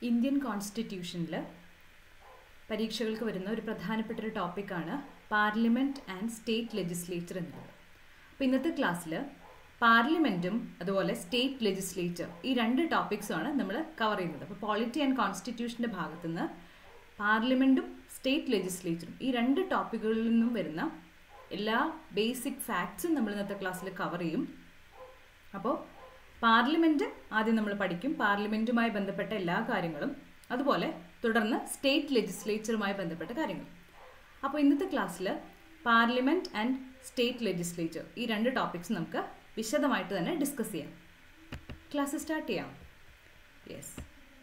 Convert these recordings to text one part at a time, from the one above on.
Indian കോൺസ്റ്റിറ്റ്യൂഷനിൽ പരീക്ഷകൾക്ക് വരുന്ന ഒരു പ്രധാനപ്പെട്ട ഒരു ടോപ്പിക്കാണ് പാർലമെൻറ്റ് ആൻഡ് സ്റ്റേറ്റ് ലെജിസ്ലേച്ചർ എന്നുള്ളത് അപ്പോൾ ഇന്നത്തെ ക്ലാസ്സിൽ പാർലമെൻറ്റും അതുപോലെ സ്റ്റേറ്റ് ലെജിസ്ലേച്ചർ ഈ രണ്ട് ടോപ്പിക്സുമാണ് നമ്മൾ കവർ ചെയ്യുന്നത് അപ്പോൾ പോളിറ്റി ആൻഡ് കോൺസ്റ്റിറ്റ്യൂഷൻ്റെ ഭാഗത്തുനിന്ന് പാർലമെൻറ്റും സ്റ്റേറ്റ് ലെജിസ്ലേച്ചറും ഈ രണ്ട് ടോപ്പിക്കുകളിൽ നിന്നും വരുന്ന എല്ലാ ബേസിക് ഫാക്ട്സും നമ്മൾ ഇന്നത്തെ ക്ലാസ്സിൽ കവർ ചെയ്യും അപ്പോൾ പാർലമെൻറ്റ് ആദ്യം നമ്മൾ പഠിക്കും പാർലമെൻറ്റുമായി ബന്ധപ്പെട്ട എല്ലാ കാര്യങ്ങളും അതുപോലെ തുടർന്ന് സ്റ്റേറ്റ് ലെജിസ്ലേച്ചറുമായി ബന്ധപ്പെട്ട കാര്യങ്ങൾ അപ്പോൾ ഇന്നത്തെ ക്ലാസ്സിൽ പാർലമെൻറ്റ് ആൻഡ് സ്റ്റേറ്റ് ലെജിസ്ലേച്ചർ ഈ രണ്ട് ടോപ്പിക്സ് നമുക്ക് വിശദമായിട്ട് തന്നെ ഡിസ്കസ് ചെയ്യാം ക്ലാസ് സ്റ്റാർട്ട് ചെയ്യാം യെസ്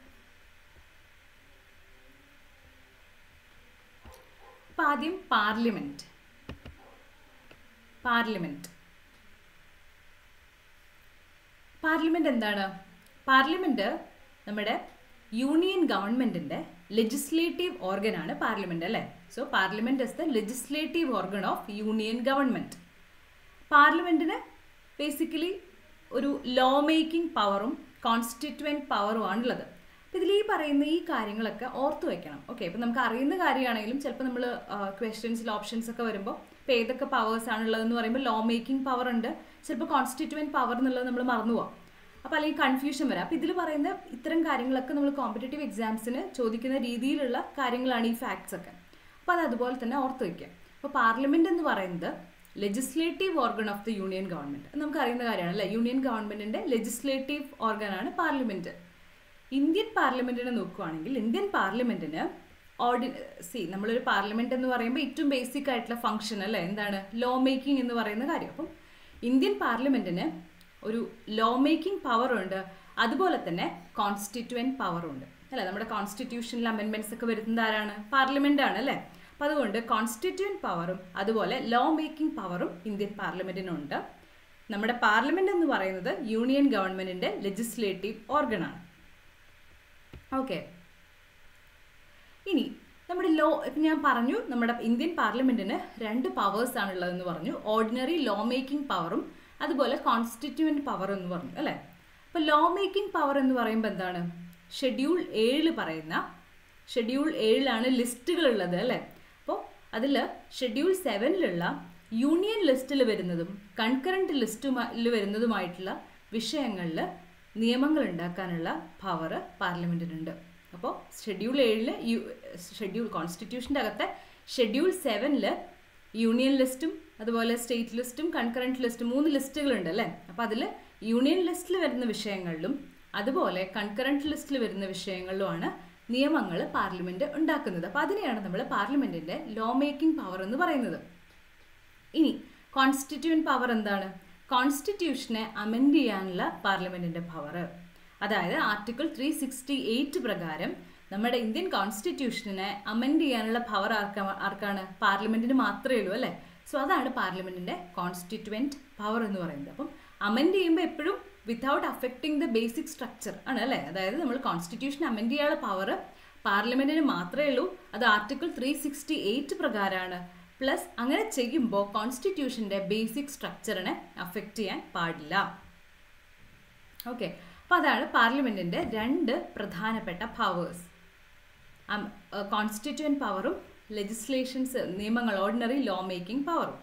അപ്പോൾ ആദ്യം പാർലമെൻറ്റ് പാർലമെൻറ്റ് പാർലമെന്റ് എന്താണ് പാർലമെന്റ് നമ്മുടെ യൂണിയൻ ഗവൺമെന്റിന്റെ ലെജിസ്ലേറ്റീവ് ഓർഗൻ ആണ് പാർലമെന്റ് അല്ലേ so parliament is the legislative organ of union government പാർലമെന്റിന് ബേസിക്കലി ഒരു ലോ മേക്കിംഗ് പവറും കോൺസ്റ്റിറ്റ്യുവൻറ്റ് പവറും ആണുള്ളത് അപ്പം ഇതിൽ ഈ പറയുന്ന ഈ കാര്യങ്ങളൊക്കെ ഓർത്തു വെക്കണം ഓക്കെ ഇപ്പം നമുക്ക് അറിയുന്ന കാര്യമാണെങ്കിലും ചിലപ്പോൾ നമ്മൾ ക്വസ്റ്റ്യൻസിൽ ഓപ്ഷൻസ് ഒക്കെ വരുമ്പോൾ ഇപ്പോൾ ഏതൊക്കെ പവേഴ്സ് ആണുള്ളതെന്ന് പറയുമ്പോൾ ലോ മേക്കിംഗ് പവർ ഉണ്ട് ചിലപ്പോൾ കോൺസ്റ്റിറ്റ്യുവൻറ്റ് പവർ എന്നുള്ളത് നമ്മൾ മറന്നു പോകാം അപ്പോൾ അല്ലെങ്കിൽ കൺഫ്യൂഷൻ വരാം അപ്പോൾ ഇതിൽ പറയുന്ന ഇത്തരം കാര്യങ്ങളൊക്കെ നമ്മൾ കോമ്പറ്റേറ്റീവ് എക്സാംസിന് ചോദിക്കുന്ന രീതിയിലുള്ള കാര്യങ്ങളാണ് ഈ ഫാക്ട്സ് ഒക്കെ അപ്പോൾ അത് അതുപോലെ തന്നെ ഓർത്ത് വയ്ക്കുക അപ്പോൾ പാർലമെന്റ് എന്ന് പറയുന്നത് legislative organ of the union government നമുക്ക് അറിയുന്ന കാര്യമാണ് അല്ലേ യൂണിയൻ ഗവൺമെന്റിന്റെ ലെജിസ്ലേറ്റീവ് ഓർഗൻ ആണ് പാർലമെന്റ് ഇന്ത്യൻ പാർലമെന്റിനെ നോക്കുകയാണെങ്കിൽ ഇന്ത്യൻ പാർലമെന്റിന് ഓർഡി സി നമ്മളൊരു പാർലമെന്റ് എന്ന് പറയുമ്പോൾ ഏറ്റവും ബേസിക് ആയിട്ടുള്ള ഫംഗ്ഷൻ അല്ലേ എന്താണ് ലോ മേക്കിംഗ് എന്ന് പറയുന്ന കാര്യം അപ്പം ഇന്ത്യൻ പാർലമെന്റിന് ഒരു ലോ മേക്കിംഗ് പവർ ഉണ്ട് അതുപോലെ തന്നെ കോൺസ്റ്റിറ്റ്യുവൻറ്റ് പവറും ഉണ്ട് അല്ലേ നമ്മുടെ കോൺസ്റ്റിറ്റ്യൂഷനിൽ അമെൻമെൻറ്റ്സ് ഒക്കെ വരുന്നത് ആരാണ് പാർലമെന്റ് ആണ് അല്ലേ അപ്പം അതുകൊണ്ട് കോൺസ്റ്റിറ്റ്യുവൻറ്റ് പവറും അതുപോലെ ലോ മേക്കിംഗ് പവറും ഇന്ത്യൻ പാർലമെന്റിനുണ്ട് നമ്മുടെ പാർലമെന്റ് എന്ന് പറയുന്നത് യൂണിയൻ ഗവൺമെന്റിന്റെ ലെജിസ്ലേറ്റീവ് ഓർഗൺ ആണ് ഓക്കെ ഇനി നമ്മുടെ ലോ ഇപ്പം ഞാൻ പറഞ്ഞു നമ്മുടെ ഇന്ത്യൻ പാർലമെന്റിന് രണ്ട് പവേഴ്സ് ആണ് ഉള്ളതെന്ന് പറഞ്ഞു ഓർഡിനറി ലോ മേക്കിംഗ് പവറും അതുപോലെ കോൺസ്റ്റിറ്റ്യുവൻറ്റ് പവർ എന്ന് പറഞ്ഞു അല്ലേ അപ്പോൾ ലോ മേക്കിംഗ് പവർ എന്ന് പറയുമ്പോൾ എന്താണ് ഷെഡ്യൂൾ ഏഴിൽ പറയുന്ന ഷെഡ്യൂൾ ഏഴിലാണ് ലിസ്റ്റുകൾ ഉള്ളത് അല്ലേ അപ്പോൾ അതിൽ ഷെഡ്യൂൾ സെവനിലുള്ള യൂണിയൻ ലിസ്റ്റിൽ വരുന്നതും കൺകറൻറ്റ് ലിസ്റ്റുമായിൽ വരുന്നതുമായിട്ടുള്ള വിഷയങ്ങളിൽ നിയമങ്ങൾ ഉണ്ടാക്കാനുള്ള പവർ പാർലമെൻറ്റിനുണ്ട് അപ്പോൾ ഷെഡ്യൂൾ ഏഴിൽ യു ഷെഡ്യൂൾ കോൺസ്റ്റിറ്റ്യൂഷൻ്റെ അകത്തെ ഷെഡ്യൂൾ സെവനിൽ യൂണിയൻ ലിസ്റ്റും അതുപോലെ സ്റ്റേറ്റ് ലിസ്റ്റും കൺകറൻറ്റ് ലിസ്റ്റും മൂന്ന് ലിസ്റ്റുകളുണ്ട് അല്ലേ അപ്പോൾ അതിൽ യൂണിയൻ ലിസ്റ്റിൽ വരുന്ന വിഷയങ്ങളിലും അതുപോലെ കൺകറൻറ്റ് ലിസ്റ്റിൽ വരുന്ന വിഷയങ്ങളിലുമാണ് നിയമങ്ങൾ പാർലമെൻറ്റ് ഉണ്ടാക്കുന്നത് അപ്പോൾ അതിനെയാണ് നമ്മൾ പാർലമെൻറ്റിൻ്റെ ലോ മേക്കിംഗ് പവർ എന്ന് പറയുന്നത് ഇനി കോൺസ്റ്റിറ്റ്യൂവൻറ്റ് പവർ എന്താണ് കോൺസ്റ്റിറ്റ്യൂഷനെ അമെൻഡ് ചെയ്യാനുള്ള പാർലമെൻറ്റിൻ്റെ പവർ അതായത് ആർട്ടിക്കിൾ ത്രീ സിക്സ്റ്റി എയ്റ്റ് പ്രകാരം നമ്മുടെ ഇന്ത്യൻ കോൺസ്റ്റിറ്റ്യൂഷനെ അമെൻഡ് ചെയ്യാനുള്ള പവർ ആർക്കാ ആർക്കാണ് പാർലമെൻറ്റിന് മാത്രമേ ഉള്ളൂ അല്ലേ സോ അതാണ് പാർലമെൻറ്റിൻ്റെ കോൺസ്റ്റിറ്റ്യുവൻറ്റ് പവർ എന്ന് പറയുന്നത് അപ്പം അമെൻഡ് ചെയ്യുമ്പോൾ എപ്പോഴും without affecting the basic structure ആണ് അല്ലേ അതായത് നമ്മൾ കോൺസ്റ്റിറ്റ്യൂഷൻ അമെൻഡ് ചെയ്യാനുള്ള പവർ പാർലമെൻറ്റിന് മാത്രമേ ഉള്ളൂ അത് ആർട്ടിക്കിൾ ത്രീ സിക്സ്റ്റി എയ്റ്റ് പ്രകാരമാണ് പ്ലസ് അങ്ങനെ ചെയ്യുമ്പോൾ കോൺസ്റ്റിറ്റ്യൂഷൻ്റെ ബേസിക് സ്ട്രക്ചറിനെ അഫക്റ്റ് ചെയ്യാൻ പാടില്ല ഓക്കെ അപ്പോൾ അതാണ് പാർലമെൻറ്റിൻ്റെ രണ്ട് പ്രധാനപ്പെട്ട പവേഴ്സ് കോൺസ്റ്റിറ്റ്യുവൻറ്റ് പവറും ലെജിസ്ലേഷൻസ് നിയമങ്ങൾ ഓർഡിനറി ലോ മേക്കിംഗ് പവറും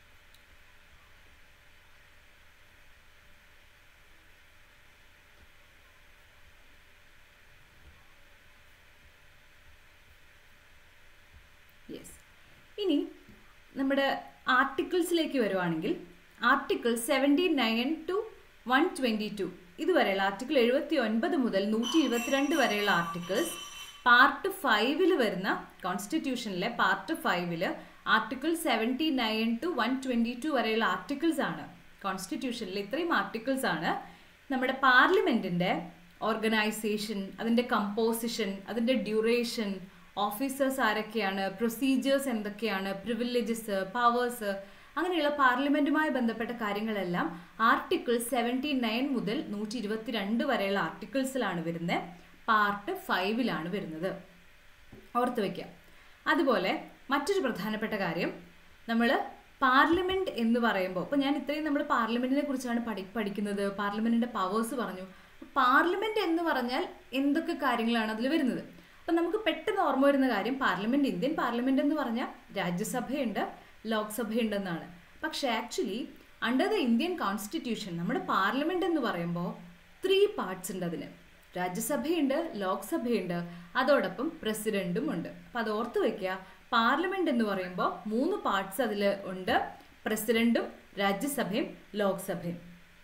യെസ് ഇനി നമ്മുടെ ആർട്ടിക്കിൾസിലേക്ക് വരുവാണെങ്കിൽ article seventy nine to one twenty two ഇതുവരെയുള്ള ആർട്ടിക്കിൾ എഴുപത്തി ഒൻപത് മുതൽ നൂറ്റി ഇരുപത്തിരണ്ട് വരെയുള്ള ആർട്ടിക്കിൾസ് പാർട്ട് ഫൈവിൽ വരുന്ന കോൺസ്റ്റിറ്റ്യൂഷനിലെ പാർട്ട് ഫൈവില് article seventy nine to one twenty two വരെയുള്ള ആർട്ടിക്കിൾസ് ആണ് കോൺസ്റ്റിറ്റ്യൂഷനിൽ ഇത്രയും ആർട്ടിക്കിൾസ് ആണ് നമ്മുടെ പാർലമെൻറ്റിൻ്റെ ഓർഗനൈസേഷൻ അതിൻ്റെ കമ്പോസിഷൻ അതിൻ്റെ ഡ്യൂറേഷൻ ഓഫീസേഴ്സ് ആരൊക്കെയാണ് പ്രൊസീജിയേഴ്സ് എന്തൊക്കെയാണ് പ്രിവിലേജസ് പവേഴ്സ് അങ്ങനെയുള്ള പാർലമെൻറ്റുമായി ബന്ധപ്പെട്ട കാര്യങ്ങളെല്ലാം ആർട്ടിക്കിൾ സെവൻറ്റി നയൻ മുതൽ നൂറ്റി ഇരുപത്തിരണ്ട് വരെയുള്ള ആർട്ടിക്കിൾസിലാണ് വരുന്നത് പാർട്ട് ഫൈവിലാണ് വരുന്നത് ഓർത്ത് വയ്ക്കുക അതുപോലെ മറ്റൊരു പ്രധാനപ്പെട്ട കാര്യം നമ്മൾ പാർലമെന്റ് എന്ന് പറയുമ്പോൾ ഇപ്പോൾ ഞാൻ ഇത്രയും നമ്മൾ പാർലമെന്റിനെ കുറിച്ചാണ് പഠി പഠിക്കുന്നത് പാർലമെന്റിന്റെ പവേഴ്സ് പറഞ്ഞു പാർലമെന്റ് എന്ന് പറഞ്ഞാൽ എന്തൊക്കെ കാര്യങ്ങളാണ് അതിൽ വരുന്നത് അപ്പം നമുക്ക് പെട്ടെന്ന് ഓർമ്മ വരുന്ന കാര്യം പാർലമെന്റ് ഇന്ത്യൻ പാർലമെന്റ് എന്ന് പറഞ്ഞാൽ രാജ്യസഭയുണ്ട് ലോക്സഭയുണ്ടെന്നാണ് പക്ഷേ actually under the Indian constitution നമ്മുടെ പാർലമെന്റ് എന്ന് പറയുമ്പോൾ ത്രീ പാർട്സ് ഉണ്ട് അതിന് രാജ്യസഭയുണ്ട് ലോക്സഭയുണ്ട് അതോടൊപ്പം പ്രസിഡന്റും ഉണ്ട് അപ്പം അത് ഓർത്ത് വെക്കുക പാർലമെന്റ് എന്ന് പറയുമ്പോൾ മൂന്ന് പാർട്സ് അതിൽ ഉണ്ട് പ്രസിഡന്റും രാജ്യസഭയും ലോക്സഭയും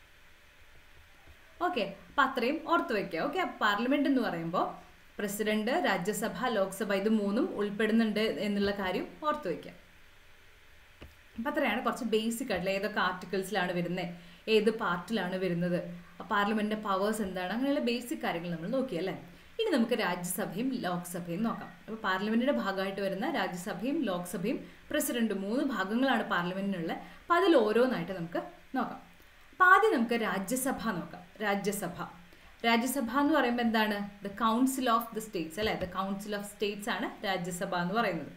ഓക്കെ അപ്പം അത്രയും ഓർത്ത് വെക്കുക ഓക്കെ പാർലമെന്റ് എന്ന് പറയുമ്പോൾ പ്രസിഡന്റ് രാജ്യസഭ ലോക്സഭ ഇത് മൂന്നും ഉൾപ്പെടുന്നുണ്ട് എന്നുള്ള കാര്യം ഓർത്ത് വെക്കുക അപ്പം അത്രയാണ് കുറച്ച് ബേസിക് ആയിട്ടുള്ള ഏതൊക്കെ ആർട്ടിക്കിൾസിലാണ് വരുന്നത് ഏത് പാർട്ടിലാണ് വരുന്നത് പാർലമെന്റിന്റെ പവേഴ്സ് എന്താണ് അങ്ങനെയുള്ള ബേസിക് കാര്യങ്ങൾ നമ്മൾ നോക്കിയല്ലേ ഇനി നമുക്ക് രാജ്യസഭയും ലോക്സഭയും നോക്കാം അപ്പോൾ പാർലമെന്റിന്റെ ഭാഗമായിട്ട് വരുന്ന രാജ്യസഭയും ലോക്സഭയും പ്രസിഡന്റും മൂന്ന് ഭാഗങ്ങളാണ് പാർലമെന്റിനുള്ളത് അപ്പോൾ അതിൽ ഓരോന്നായിട്ട് നമുക്ക് നോക്കാം അപ്പോൾ ആദ്യം നമുക്ക് രാജ്യസഭ നോക്കാം രാജ്യസഭ രാജ്യസഭ എന്ന് പറയുമ്പോൾ എന്താണ് the council of the states അല്ലേ ദ കൗൺസിൽ ഓഫ് സ്റ്റേറ്റ്സ് ആണ് രാജ്യസഭ എന്ന് പറയുന്നത്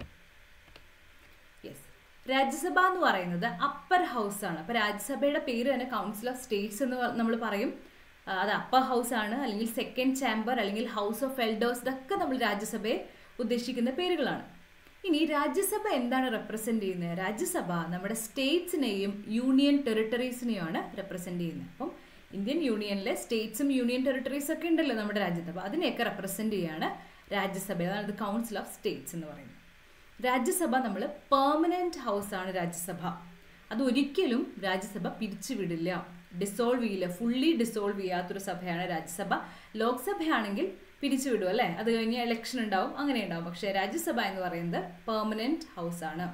യെസ് രാജ്യസഭ എന്ന് പറയുന്നത് അപ്പർ ഹൗസ് ആണ് അപ്പോൾ രാജ്യസഭയുടെ പേര് തന്നെ കൗൺസിൽ ഓഫ് സ്റ്റേറ്റ്സ് എന്ന് നമ്മൾ പറയും അത് അപ്പർ ഹൗസ് ആണ് അല്ലെങ്കിൽ സെക്കൻഡ് ചാമ്പർ അല്ലെങ്കിൽ ഹൗസ് ഓഫ് എൽഡേഴ്സ് ഇതൊക്കെ നമ്മൾ രാജ്യസഭയെ ഉദ്ദേശിക്കുന്ന പേരുകളാണ് ഇനി രാജ്യസഭ എന്താണ് റെപ്രസെന്റ് ചെയ്യുന്നത് രാജ്യസഭ നമ്മുടെ സ്റ്റേറ്റ്സിനെയും യൂണിയൻ ടെറിട്ടറീസിനെയുമാണ് റെപ്രസെന്റ് ചെയ്യുന്നത് അപ്പം ഇന്ത്യൻ യൂണിയനിലെ സ്റ്റേറ്റ്സും യൂണിയൻ ടെറിട്ടറീസ് ഒക്കെ ഉണ്ടല്ലോ നമ്മുടെ രാജ്യത്ത് അപ്പോൾ അതിനെയൊക്കെ റെപ്രസെന്റ് ചെയ്യാണ് രാജ്യസഭ അതാണ് കൗൺസിൽ ഓഫ് സ്റ്റേറ്റ്സ് എന്ന് പറയുന്നത് രാജ്യസഭ നമ്മൾ പെർമനന്റ് ഹൗസ് ആണ് രാജ്യസഭ അത് ഒരിക്കലും രാജ്യസഭ പിരിച്ചുവിടില്ല ഡിസോൾവ് ചെയ്യില്ല ഫുള്ളി ഡിസോൾവ് ചെയ്യാത്തൊരു സഭയാണ് രാജ്യസഭ ലോക്സഭയാണെങ്കിൽ പിരിച്ചുവിടും അല്ലേ അത് കഴിഞ്ഞ് ഇലക്ഷൻ ഉണ്ടാവും അങ്ങനെ ഉണ്ടാവും പക്ഷേ രാജ്യസഭ എന്ന് പറയുന്നത് പെർമനന്റ് ഹൗസ് ആണ്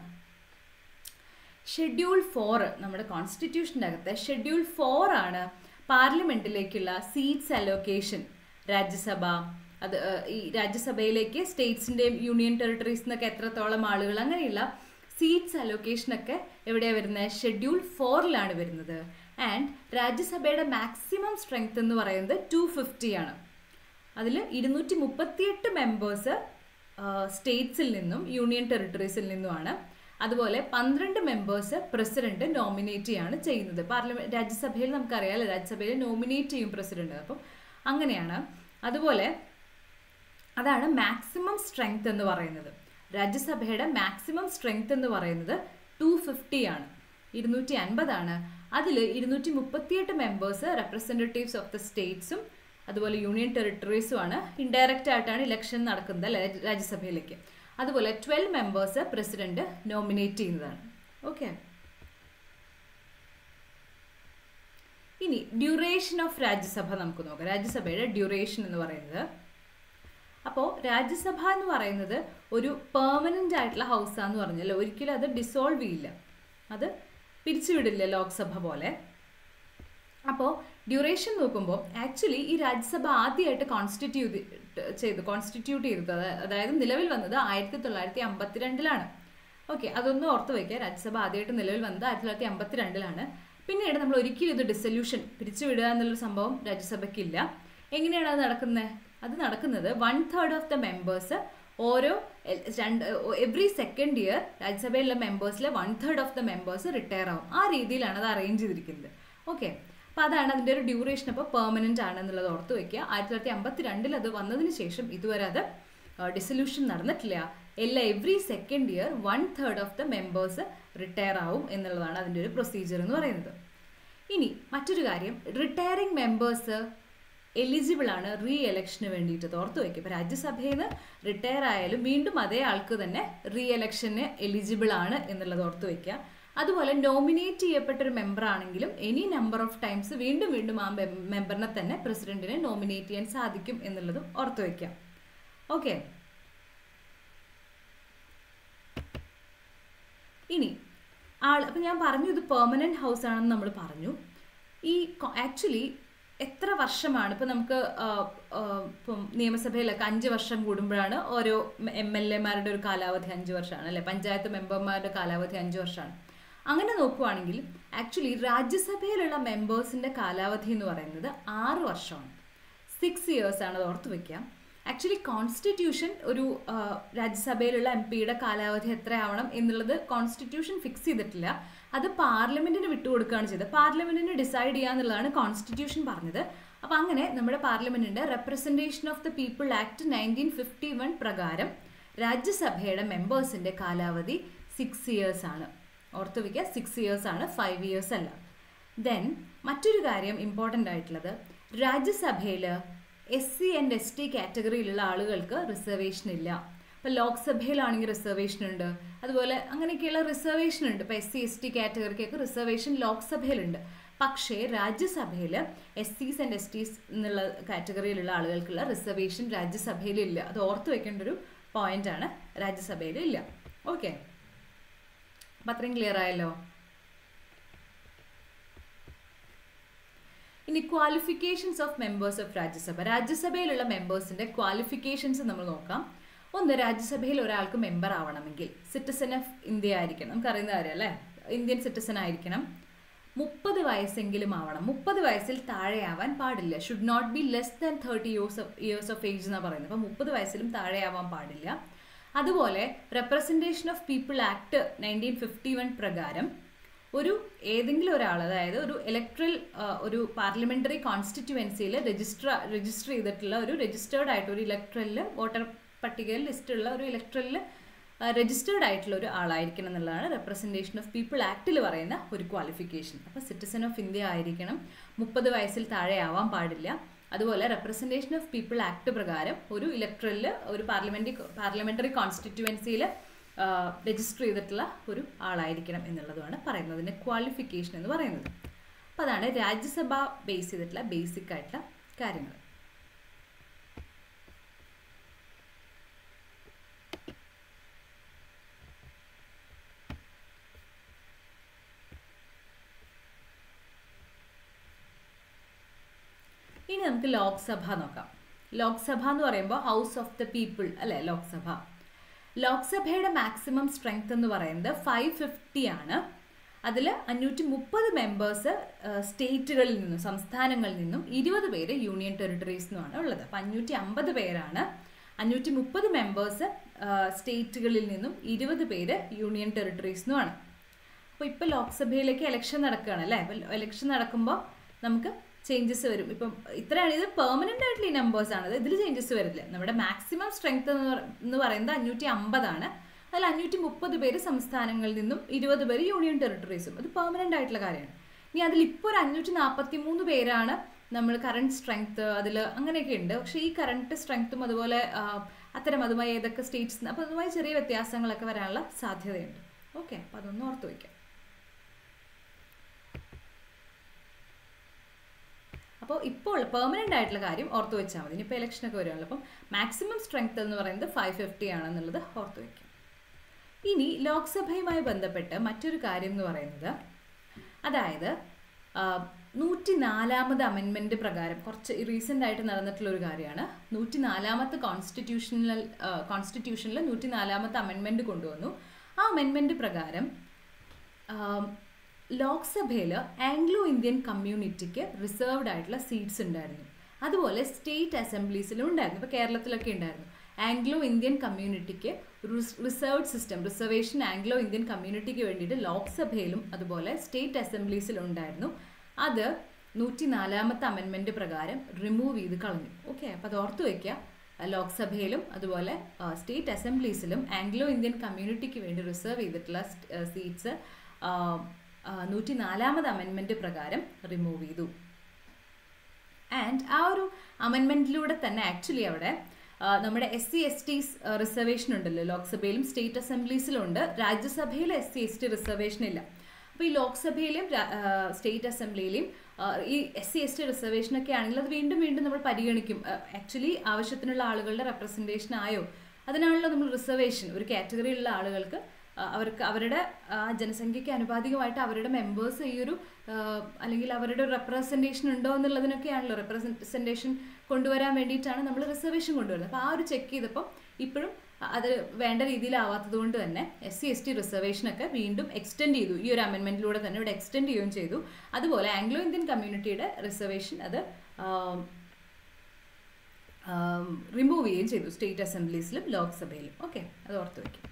ഷെഡ്യൂൾ ഫോർ നമ്മുടെ കോൺസ്റ്റിറ്റ്യൂഷൻ്റെ അകത്ത് ഷെഡ്യൂൾ ഫോർ ആണ് പാർലമെന്റിലേക്കുള്ള സീറ്റ്സ് അലോക്കേഷൻ രാജ്യസഭ അത് ഈ രാജ്യസഭയിലേക്ക് സ്റ്റേറ്റ്സിൻ്റെയും യൂണിയൻ ടെറിട്ടറീസ് നിന്നൊക്കെ എത്രത്തോളം ആളുകൾ അങ്ങനെയുള്ള സീറ്റ്സ് അലോക്കേഷനൊക്കെ എവിടെയാണ് വരുന്നത് ഷെഡ്യൂൾ ഫോറിലാണ് വരുന്നത് ആൻഡ് രാജ്യസഭയുടെ മാക്സിമം സ്ട്രെങ്ത് എന്ന് പറയുന്നത് ടു ഫിഫ്റ്റി ആണ് അതിൽ ഇരുന്നൂറ്റി മുപ്പത്തിയെട്ട് മെമ്പേഴ്സ് സ്റ്റേറ്റ്സിൽ നിന്നും യൂണിയൻ ടെറിട്ടറീസിൽ നിന്നുമാണ് അതുപോലെ പന്ത്രണ്ട് മെമ്പേഴ്സ് പ്രസിഡന്റ് നോമിനേറ്റ് ചെയ്യാണ് ചെയ്യുന്നത് പാർലമെന്റ് രാജ്യസഭയിൽ നമുക്കറിയാമല്ലോ രാജ്യസഭയിൽ നോമിനേറ്റ് ചെയ്യും പ്രസിഡന്റ് അപ്പം അങ്ങനെയാണ് അതുപോലെ അതാണ് മാക്സിമം സ്ട്രെങ്ത് എന്ന് പറയുന്നത് രാജ്യസഭയുടെ മാക്സിമം സ്ട്രെങ്ത് എന്ന് പറയുന്നത് ടു ഫിഫ്റ്റി ആണ് ഇരുന്നൂറ്റി അൻപതാണ് അതിൽ ഇരുന്നൂറ്റി മുപ്പത്തിയെട്ട് മെമ്പേഴ്സ് റെപ്രസെൻറ്റേറ്റീവ്സ് ഓഫ് ദ സ്റ്റേറ്റ്സും അതുപോലെ യൂണിയൻ ടെറിട്ടറീസും ആണ് ഇൻഡയറക്റ്റ് ആയിട്ടാണ് ഇലക്ഷൻ നടക്കുന്നത് അല്ലെ രാജ്യസഭയിലേക്ക് അതുപോലെ ട്വൽവ് മെമ്പേഴ്സ് പ്രസിഡന്റ് നോമിനേറ്റ് ചെയ്യുന്നതാണ് ഓക്കെ ഇനി ഡ്യൂറേഷൻ ഓഫ് രാജ്യസഭ നമുക്ക് നോക്കാം രാജ്യസഭയുടെ ഡ്യൂറേഷൻ എന്ന് പറയുന്നത് അപ്പോൾ രാജ്യസഭ എന്ന് പറയുന്നത് ഒരു പെർമനൻ്റ് ആയിട്ടുള്ള ഹൗസാന്ന് പറഞ്ഞല്ലോ ഒരിക്കലും അത് ഡിസോൾവ് ചെയ്യില്ല അത് പിരിച്ചുവിടില്ല ലോക്സഭ പോലെ അപ്പോൾ ഡ്യൂറേഷൻ നോക്കുമ്പോൾ ആക്ച്വലി ഈ രാജ്യസഭ ആദ്യമായിട്ട് കോൺസ്റ്റിറ്റ്യൂട്ട് ചെയ്തു കോൺസ്റ്റിറ്റ്യൂട്ട് ചെയ്തത് അതായത് നിലവിൽ വന്നത് ആയിരത്തി തൊള്ളായിരത്തി അമ്പത്തിരണ്ടിലാണ് ഓക്കെ അതൊന്നും ഓർത്ത് വയ്ക്കുക രാജ്യസഭ ആദ്യമായിട്ട് നിലവിൽ വന്നത് ആയിരത്തി തൊള്ളായിരത്തി അമ്പത്തിരണ്ടിലാണ് പിന്നീട് നമ്മൾ ഒരിക്കലും ഇത് ഡിസൊല്യൂഷൻ പിരിച്ചുവിടുക എന്നുള്ളൊരു സംഭവം രാജ്യസഭയ്ക്കില്ല എങ്ങനെയാണ് അത് നടക്കുന്നത് അത് നടക്കുന്നത് one third of the members ഓരോ രണ്ട് എവറി സെക്കൻഡ് ഇയർ രാജ്യസഭയിലുള്ള മെമ്പേഴ്സിലെ one third of the members retire ആവും ആ രീതിയിലാണ് അത് അറേഞ്ച് ചെയ്തിരിക്കുന്നത് ഓക്കെ അപ്പോൾ അതാണ് അതിൻ്റെ ഒരു ഡ്യൂറേഷൻ അപ്പോൾ പെർമനൻ്റ് ആണെന്നുള്ളത് ഓർത്ത് വയ്ക്കുക ആയിരത്തി തൊള്ളായിരത്തി അമ്പത്തി രണ്ടിൽ അത് വന്നതിന് ശേഷം ഇതുവരെ അത് ഡിസൊല്യൂഷൻ നടന്നിട്ടില്ല എല്ലാ every second year one third of the members retire ആവും എന്നുള്ളതാണ് അതിൻ്റെ ഒരു പ്രൊസീജിയർ എന്ന് പറയുന്നത് ഇനി മറ്റൊരു കാര്യം റിട്ടയറിംഗ് മെമ്പേഴ്സ് എലിജിബിൾ ആണ് റീ എലക്ഷന് വേണ്ടിയിട്ട് ഓർത്ത് വയ്ക്കുക ഇപ്പോൾ രാജ്യസഭയിൽ നിന്ന് റിട്ടയർ ആയാലും വീണ്ടും അതേ ആൾക്ക് തന്നെ റീ എലക്ഷന് എലിജിബിൾ ആണ് എന്നുള്ളത് ഓർത്ത് വയ്ക്കുക അതുപോലെ നോമിനേറ്റ് ചെയ്യപ്പെട്ട ഒരു മെമ്പർ ആണെങ്കിലും എനി നമ്പർ ഓഫ് ടൈംസ് വീണ്ടും വീണ്ടും ആ മെമ്പറിനെ തന്നെ പ്രസിഡന്റിനെ നോമിനേറ്റ് ചെയ്യാൻ സാധിക്കും എന്നുള്ളതും ഓർത്ത് വയ്ക്കാം ഓക്കെ ഇനി ആൾ അപ്പം ഞാൻ പറഞ്ഞു ഇത് പെർമനന്റ് ഹൗസ് ആണെന്ന് നമ്മൾ പറഞ്ഞു ഈ ആക്ച്വലി എത്ര വർഷമാണ് ഇപ്പം നമുക്ക് ഇപ്പം നിയമസഭയിലൊക്കെ അഞ്ച് വർഷം കൂടുമ്പോഴാണ് ഓരോ എം എൽ എമാരുടെ ഒരു കാലാവധി അഞ്ച് വർഷമാണ് അല്ലെ പഞ്ചായത്ത് മെമ്പർമാരുടെ കാലാവധി അഞ്ച് വർഷമാണ് അങ്ങനെ നോക്കുവാണെങ്കിൽ ആക്ച്വലി രാജ്യസഭയിലുള്ള മെമ്പേഴ്സിൻ്റെ കാലാവധി എന്ന് പറയുന്നത് ആറ് വർഷമാണ് സിക്സ് ഇയേഴ്സ് ആണ് അത് ഓർത്ത് വെക്കാം ആക്ച്വലി കോൺസ്റ്റിറ്റ്യൂഷൻ ഒരു ആ, രാജ്യസഭയിലുള്ള എം പിയുടെ കാലാവധി എത്രയാവണം എന്നുള്ളത് കോൺസ്റ്റിറ്റ്യൂഷൻ ഫിക്സ് ചെയ്തിട്ടില്ല അത് പാർലമെന്റിന് വിട്ടുകൊടുക്കുകയാണ് ചെയ്തത് പാർലമെന്റിന് ഡിസൈഡ് ചെയ്യാന്നുള്ളതാണ് കോൺസ്റ്റിറ്റ്യൂഷൻ പറഞ്ഞത് അപ്പം അങ്ങനെ നമ്മുടെ പാർലമെന്റിന്റെ representation of the people act nineteen fifty one പ്രകാരം രാജ്യസഭയുടെ മെമ്പേഴ്സിന്റെ കാലാവധി സിക്സ് ഇയേഴ്സ് ആണ് ഓർത്തു വയ്ക്കുക സിക്സ് ഇയേഴ്സ് ആണ് ഫൈവ് ഇയേഴ്സ് അല്ല ദെൻ മറ്റൊരു കാര്യം ഇമ്പോർട്ടൻ്റ് ആയിട്ടുള്ളത് രാജ്യസഭയിൽ S C and S T കാറ്റഗറിയിലുള്ള ആളുകൾക്ക് റിസർവേഷൻ ഇല്ല ഇപ്പോൾ ലോക്സഭയിലാണെങ്കിൽ റിസർവേഷൻ ഉണ്ട് അതുപോലെ അങ്ങനെയൊക്കെയുള്ള റിസർവേഷൻ ഉണ്ട് ഇപ്പോൾ എസ് സി എസ് ടി കാറ്റഗറിക്കൊക്കെ റിസർവേഷൻ ലോക്സഭയിലുണ്ട് പക്ഷേ രാജ്യസഭയിൽ എസ് സീസ് ആൻഡ് എസ് ടീസ് എന്നുള്ള കാറ്റഗറിയിലുള്ള ആളുകൾക്കുള്ള റിസർവേഷൻ രാജ്യസഭയിലില്ല അത് ഓർത്ത് വെക്കേണ്ട ഒരു പോയിന്റാണ് രാജ്യസഭയിൽ ഇല്ല ഓക്കെ അപ്പം അത്രയും ക്ലിയർ ആയല്ലോ ഇനി qualifications of members of Rajya Sabha രാജ്യസഭയിലുള്ള മെമ്പേഴ്സിന്റെ ക്വാളിഫിക്കേഷൻസ് നമ്മൾ നോക്കാം ഒന്ന് രാജ്യസഭയിൽ ഒരാൾക്ക് മെമ്പർ ആവണമെങ്കിൽ സിറ്റിസൺ ഓഫ് ഇന്ത്യ ആയിരിക്കണം നമുക്കറിയുന്ന കാര്യം അല്ലേ ഇന്ത്യൻ സിറ്റിസൺ ആയിരിക്കണം മുപ്പത് വയസ്സെങ്കിലും ആവണം മുപ്പത് വയസ്സിൽ താഴെയാവാൻ പാടില്ല should not be less than thirty years of years of age എന്നാണ് പറയുന്നത് അപ്പം മുപ്പത് വയസ്സിലും താഴെയാവാൻ പാടില്ല അതുപോലെ representation of people act nineteen fifty one പ്രകാരം ഒരു ഏതെങ്കിലും ഒരാൾ അതായത് ഒരു ഇലക്ട്രൽ ഒരു പാർലമെന്ററി കോൺസ്റ്റിറ്റ്യുവൻസിയിൽ രജിസ്റ്റർ രജിസ്റ്റർ ചെയ്തിട്ടുള്ള ഒരു രജിസ്റ്റേർഡ് ആയിട്ട് ഒരു ഇലക്ട്രലിൽ വോട്ടർ പട്ടികയിൽ ലിസ്റ്റുള്ള ഒരു ഇലക്ട്രലിൽ രജിസ്റ്റേർഡ് ആയിട്ടുള്ള ഒരു ആളായിരിക്കണം എന്നുള്ളതാണ് റെപ്രസെൻറ്റേഷൻ ഓഫ് പീപ്പിൾ ആക്ടിൽ പറയുന്ന ഒരു ക്വാളിഫിക്കേഷൻ അപ്പോൾ സിറ്റിസൺ ഓഫ് ഇന്ത്യ ആയിരിക്കണം മുപ്പത് വയസ്സിൽ താഴെ ആവാൻ പാടില്ല അതുപോലെ റെപ്രസെൻറ്റേഷൻ ഓഫ് പീപ്പിൾ ആക്ട് പ്രകാരം ഒരു ഇലക്ട്രലിൽ ഒരു പാർലമെന്ററി പാർലമെന്ററി കോൺസ്റ്റിറ്റ്യുവൻസിയിൽ രജിസ്റ്റർ ചെയ്തിട്ടുള്ള ഒരു ആളായിരിക്കണം എന്നുള്ളതാണ് പറയുന്നത് അതിൻ്റെ ക്വാളിഫിക്കേഷൻ എന്ന് പറയുന്നത് അപ്പോൾ അതാണ് രാജ്യസഭ ബേസ് ചെയ്തിട്ടുള്ള ബേസിക് ആയിട്ടുള്ള കാര്യങ്ങൾ ഇനി നമുക്ക് ലോക്സഭ നോക്കാം ലോക്സഭ എന്ന് പറയുമ്പോൾ ഹൗസ് ഓഫ് ദ പീപ്പിൾ അല്ലെ ലോക്സഭ ലോക്സഭയുടെ മാക്സിമം സ്ട്രെങ്ത് എന്ന് പറയുന്നത് ഫൈവ് ഫിഫ്റ്റി ആണ് അതിൽ അഞ്ഞൂറ്റി മുപ്പത് മെമ്പേഴ്സ് സ്റ്റേറ്റുകളിൽ നിന്നും സംസ്ഥാനങ്ങളിൽ നിന്നും ഇരുപത് പേര് യൂണിയൻ ടെറിട്ടറീസ് നിന്നുമാണ് ഉള്ളത് അപ്പം അഞ്ഞൂറ്റി അമ്പത് പേരാണ് അഞ്ഞൂറ്റി മുപ്പത് മെമ്പേഴ്സ് സ്റ്റേറ്റുകളിൽ നിന്നും ഇരുപത് പേര് യൂണിയൻ ടെറിട്ടറീസ് നിന്നുമാണ് അപ്പോൾ ഇപ്പോൾ ലോക്സഭയിലേക്ക് ഇലക്ഷൻ നടക്കുകയാണ് അല്ലേ അപ്പോൾ ഇലക്ഷൻ നടക്കുമ്പോൾ നമുക്ക് ചേഞ്ചസ് വരും ഇപ്പം ഇത്രയാണ് ഇത് പെർമനൻ്റ് ആയിട്ടുള്ള ഈ നമ്പേഴ്സ് ആണ് ഇതിൽ ചേഞ്ചസ് വരില്ല നമ്മുടെ മാക്സിമം സ്ട്രെങ്ത് എന്ന് പറയുന്നത് അഞ്ഞൂറ്റി അമ്പതാണ് അതിൽ അഞ്ഞൂറ്റി മുപ്പത് പേര് സംസ്ഥാനങ്ങളിൽ നിന്നും ഇരുപത് പേര് യൂണിയൻ ടെറിട്ടറീസും അത് പെർമനൻ്റ് ആയിട്ടുള്ള കാര്യമാണ് ഇനി അതിൽ ഇപ്പോൾ ഒരു അഞ്ഞൂറ്റി നാൽപ്പത്തി മൂന്ന് പേരാണ് നമ്മൾ കറണ്ട് സ്ട്രെങ്ത് അതിൽ അങ്ങനെയൊക്കെ ഉണ്ട് പക്ഷേ ഈ കറണ്ട് സ്ട്രെങ്ത്തും അതുപോലെ അത്തരം അതുമായി ഏതൊക്കെ സ്റ്റേറ്റ്സ് അപ്പോൾ അതുമായി ചെറിയ വ്യത്യാസങ്ങളൊക്കെ വരാനുള്ള സാധ്യതയുണ്ട് ഓക്കെ അപ്പോൾ അതൊന്ന് ഓർത്ത് വയ്ക്കാം അപ്പോൾ ഇപ്പോൾ പെർമനൻ്റ് ആയിട്ടുള്ള കാര്യം ഓർത്ത് വെച്ചാൽ മതി ഇനിയിപ്പോൾ ഇലക്ഷനൊക്കെ വരുമല്ലോ അപ്പം മാക്സിമം സ്ട്രെങ്ത് എന്ന് പറയുന്നത് ഫൈവ് ഫിഫ്റ്റി ആണെന്നുള്ളത് ഓർത്ത് വയ്ക്കും ഇനി ലോക്സഭയുമായി ബന്ധപ്പെട്ട് മറ്റൊരു കാര്യം എന്ന് പറയുന്നത് അതായത് നൂറ്റി നാലാമത് അമെൻമെൻറ്റ് പ്രകാരം കുറച്ച് റീസെൻ്റ് ആയിട്ട് നടന്നിട്ടുള്ള ഒരു കാര്യമാണ് നൂറ്റി നാലാമത്തെ കോൺസ്റ്റിറ്റ്യൂഷണൽ കോൺസ്റ്റിറ്റ്യൂഷനിൽ നൂറ്റി നാലാമത്തെ അമെൻമെൻറ്റ് കൊണ്ടുവന്നു ആ അമെൻമെൻറ്റ് പ്രകാരം ലോക്സഭയിൽ ആംഗ്ലോ ഇന്ത്യൻ കമ്മ്യൂണിറ്റിക്ക് റിസർവ്ഡ് ആയിട്ടുള്ള സീറ്റ്സ് ഉണ്ടായിരുന്നു അതുപോലെ സ്റ്റേറ്റ് അസംബ്ലീസിലും ഉണ്ടായിരുന്നു ഇപ്പോൾ കേരളത്തിലൊക്കെ ഉണ്ടായിരുന്നു ആംഗ്ലോ ഇന്ത്യൻ കമ്മ്യൂണിറ്റിക്ക് reserved system reservation Anglo Indian കമ്മ്യൂണിറ്റിക്ക് വേണ്ടിയിട്ട് ലോക്സഭയിലും അതുപോലെ സ്റ്റേറ്റ് അസംബ്ലീസിലും ഉണ്ടായിരുന്നു അത് നൂറ്റി നാലാമത്തെ അമെൻമെൻറ്റ് പ്രകാരം റിമൂവ് ചെയ്ത് കളഞ്ഞു ഓക്കെ അപ്പോൾ അത് ഓർത്ത് വയ്ക്കുക ലോക്സഭയിലും അതുപോലെ സ്റ്റേറ്റ് അസംബ്ലീസിലും ആംഗ്ലോ ഇന്ത്യൻ കമ്മ്യൂണിറ്റിക്ക് വേണ്ടി റിസർവ് ചെയ്തിട്ടുള്ള സീറ്റ്സ് നൂറ്റി നാലാമത് അമെൻമെൻറ്റ് പ്രകാരം റിമൂവ് ചെയ്തു ആൻഡ് ആ ഒരു അമെൻമെൻറ്റിലൂടെ തന്നെ ആക്ച്വലി അവിടെ നമ്മുടെ S C S T reservation ഉണ്ടല്ലോ ലോക്സഭയിലും സ്റ്റേറ്റ് അസംബ്ലീസിലും ഉണ്ട് രാജ്യസഭയിൽ S C S T reservation ഇല്ല അപ്പോൾ ഈ ലോക്സഭയിലും സ്റ്റേറ്റ് അസംബ്ലിയിലും ഈ എസ് സി എസ് ടി റിസർവേഷനൊക്കെ ആണെങ്കിൽ അത് വീണ്ടും വീണ്ടും നമ്മൾ പരിഗണിക്കും ആക്ച്വലി ആവശ്യത്തിനുള്ള ആളുകളുടെ റെപ്രസെൻറ്റേഷൻ ആയോ അതിനാണല്ലോ നമ്മൾ റിസർവേഷൻ ഒരു കാറ്റഗറിയിലുള്ള ആളുകൾക്ക് അവർക്ക് അവരുടെ ജനസംഖ്യയ്ക്ക് അനുപാതികമായിട്ട് അവരുടെ മെമ്പേഴ്സ് ഈ ഒരു അല്ലെങ്കിൽ അവരുടെ റെപ്രസെൻറ്റേഷൻ ഉണ്ടോ എന്നുള്ളതിനൊക്കെയാണല്ലോ റെപ്രസെൻറ്റേഷൻ കൊണ്ടുവരാൻ വേണ്ടിയിട്ടാണ് നമ്മൾ റിസർവേഷൻ കൊണ്ടുവരുന്നത് അപ്പോൾ ആ ഒരു ചെക്ക് ചെയ്തപ്പോൾ ഇപ്പോഴും അത് വേണ്ട രീതിയിലാവാത്തത് കൊണ്ട് തന്നെ എസ് സി എസ് ടി റിസർവേഷനൊക്കെ വീണ്ടും എക്സ്റ്റെൻഡ് ചെയ്തു ഈ ഒരു അമെൻമെൻറ്റിലൂടെ തന്നെ ഇവിടെ എക്സ്റ്റെൻഡ് ചെയ്യുകയും ചെയ്തു അതുപോലെ ആംഗ്ലോ ഇന്ത്യൻ കമ്മ്യൂണിറ്റിയുടെ റിസർവേഷൻ അത് റിമൂവ് ചെയ്യുകയും ചെയ്തു സ്റ്റേറ്റ് അസംബ്ലീസിലും ലോക്സഭയിലും ഓക്കെ അത് ഓർത്ത് വയ്ക്കും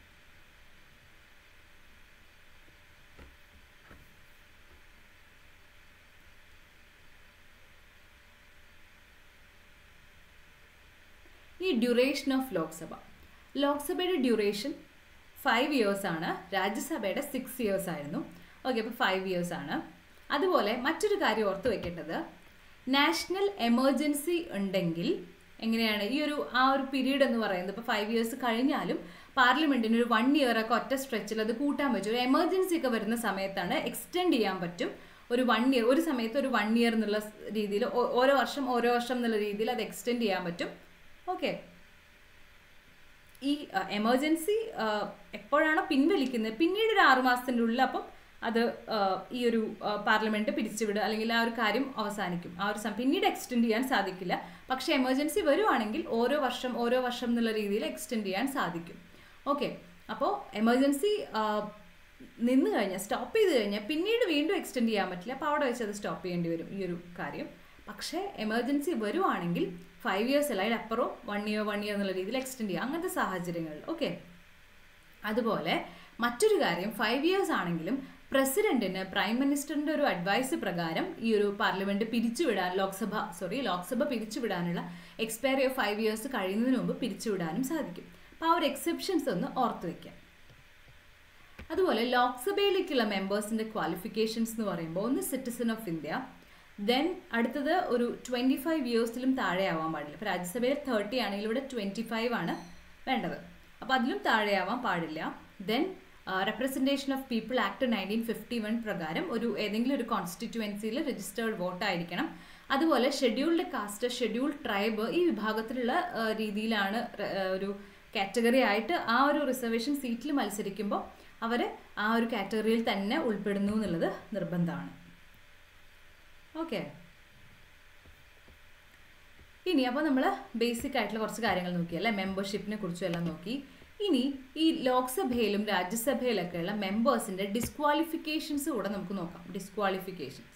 ഈ ഡ്യൂറേഷൻ ഓഫ് ലോക്സഭ ലോക്സഭയുടെ ഡ്യൂറേഷൻ ഫൈവ് ഇയേഴ്സ് ആണ് രാജ്യസഭയുടെ സിക്സ് ഇയേഴ്സ് ആയിരുന്നു ഓക്കെ അപ്പോൾ ഫൈവ് ഇയേഴ്സ് ആണ് അതുപോലെ മറ്റൊരു കാര്യം ഓർത്ത് വെക്കേണ്ടത് നാഷണൽ എമർജൻസി ഉണ്ടെങ്കിൽ എങ്ങനെയാണ് ഈ ഒരു ആ ഒരു പീരീഡ് എന്ന് പറയുന്നത് ഇപ്പോൾ ഫൈവ് ഇയേഴ്സ് കഴിഞ്ഞാലും പാർലമെന്റിന് ഒരു വൺ ഇയർ ഒക്കെ ഒറ്റ സ്ട്രെച്ചിൽ അത് കൂട്ടാൻ പറ്റും ഒരു എമർജൻസി ഒക്കെ വരുന്ന സമയത്താണ് എക്സ്റ്റെൻഡ് ചെയ്യാൻ പറ്റും ഒരു വൺ ഇയർ ഒരു സമയത്ത് ഒരു വൺ ഇയർ എന്നുള്ള രീതിയിൽ ഓരോ വർഷം ഓരോ വർഷം എന്നുള്ള രീതിയിൽ അത് എക്സ്റ്റെൻഡ് ചെയ്യാൻ പറ്റും ഓക്കെ ഈ എമർജൻസി എപ്പോഴാണോ പിൻവലിക്കുന്നത് പിന്നീട് ഒരു ആറു മാസത്തിൻ്റെ ഉള്ളിൽ അപ്പം അത് ഈ ഒരു പാർലമെന്റ് പിരിച്ചുവിടുക അല്ലെങ്കിൽ ആ ഒരു കാര്യം അവസാനിക്കും ആ ഒരു പിന്നീട് എക്സ്റ്റെൻഡ് ചെയ്യാൻ സാധിക്കില്ല പക്ഷേ എമർജൻസി വരുവാണെങ്കിൽ ഓരോ വർഷം ഓരോ വർഷം എന്നുള്ള രീതിയിൽ എക്സ്റ്റെൻഡ് ചെയ്യാൻ സാധിക്കും ഓക്കെ അപ്പോൾ എമർജൻസി നിന്ന് കഴിഞ്ഞാൽ സ്റ്റോപ്പ് ചെയ്ത് കഴിഞ്ഞാൽ പിന്നീട് വീണ്ടും എക്സ്റ്റെൻഡ് ചെയ്യാൻ പറ്റില്ല അപ്പോൾ അവിടെ വെച്ച് അത് സ്റ്റോപ്പ് ചെയ്യേണ്ടി വരും ഈ ഒരു കാര്യം പക്ഷേ എമർജൻസി വരുവാണെങ്കിൽ ഫൈവ് ഇയേഴ്സ് അല്ല അതിലപ്പുറം വൺ ഇയർ വൺ ഇയർ എന്നുള്ള രീതിയിൽ എക്സ്റ്റെൻഡ് ചെയ്യുക അങ്ങനത്തെ സാഹചര്യങ്ങളിൽ ഓക്കെ അതുപോലെ മറ്റൊരു കാര്യം ഫൈവ് ഇയേഴ്സ് ആണെങ്കിലും പ്രസിഡന്റിന് പ്രൈം മിനിസ്റ്ററിന്റെ ഒരു അഡ്വൈസ് പ്രകാരം ഈ ഒരു പാർലമെന്റ് പിരിച്ചുവിടാൻ ലോക്സഭ സോറി ലോക്സഭ പിരിച്ചുവിടാനുള്ള എക്സ്പയറി ഓഫ് ഫൈവ് ഇയേഴ്സ് കഴിയുന്നതിന് മുമ്പ് പിരിച്ചുവിടാനും സാധിക്കും അപ്പോൾ ആ ഒരു എക്സെപ്ഷൻസ് ഒന്ന് ഓർത്ത് വയ്ക്കാം അതുപോലെ ലോക്സഭയിലേക്കുള്ള മെമ്പേഴ്സിന്റെ ക്വാളിഫിക്കേഷൻസ് എന്ന് പറയുമ്പോൾ ഒന്ന് സിറ്റിസൺ ഓഫ് ഇന്ത്യ ദെൻ അടുത്തത് ഒരു ട്വൻറ്റി ഫൈവ് ഇയേഴ്സിലും താഴെ ആവാൻ പാടില്ല ഇപ്പോൾ രാജ്യസഭയിൽ തേർട്ടി ആണെങ്കിൽ ഇവിടെ ട്വൻറ്റി ഫൈവ് ആണ് വേണ്ടത് അപ്പോൾ അതിലും താഴെ ആവാൻ പാടില്ല then representation of people act nineteen fifty one പ്രകാരം ഒരു ഏതെങ്കിലും ഒരു കോൺസ്റ്റിറ്റ്യുവൻസിയിൽ രജിസ്റ്റേർഡ് വോട്ടായിരിക്കണം അതുപോലെ ഷെഡ്യൂൾഡ് കാസ്റ്റ് ഷെഡ്യൂൾഡ് ട്രൈബ് ഈ വിഭാഗത്തിലുള്ള രീതിയിലാണ് ഒരു കാറ്റഗറി ആയിട്ട് ആ ഒരു റിസർവേഷൻ സീറ്റിൽ മത്സരിക്കുമ്പോൾ അവർ ആ ഒരു കാറ്റഗറിയിൽ തന്നെ ഉൾപ്പെടുന്നു എന്നുള്ളത് നിർബന്ധമാണ് ഓക്കെ ഇനി അപ്പോൾ നമ്മൾ ബേസിക് ആയിട്ടുള്ള കുറച്ച് കാര്യങ്ങൾ നോക്കി അല്ലേ മെമ്പർഷിപ്പിനെ കുറിച്ചും എല്ലാം നോക്കി ഇനി ഈ ലോക്സഭയിലും രാജ്യസഭയിലൊക്കെയുള്ള മെമ്പേഴ്സിന്റെ ഡിസ്ക്വാളിഫിക്കേഷൻസ് കൂടെ നമുക്ക് നോക്കാം ഡിസ്ക്വാളിഫിക്കേഷൻസ്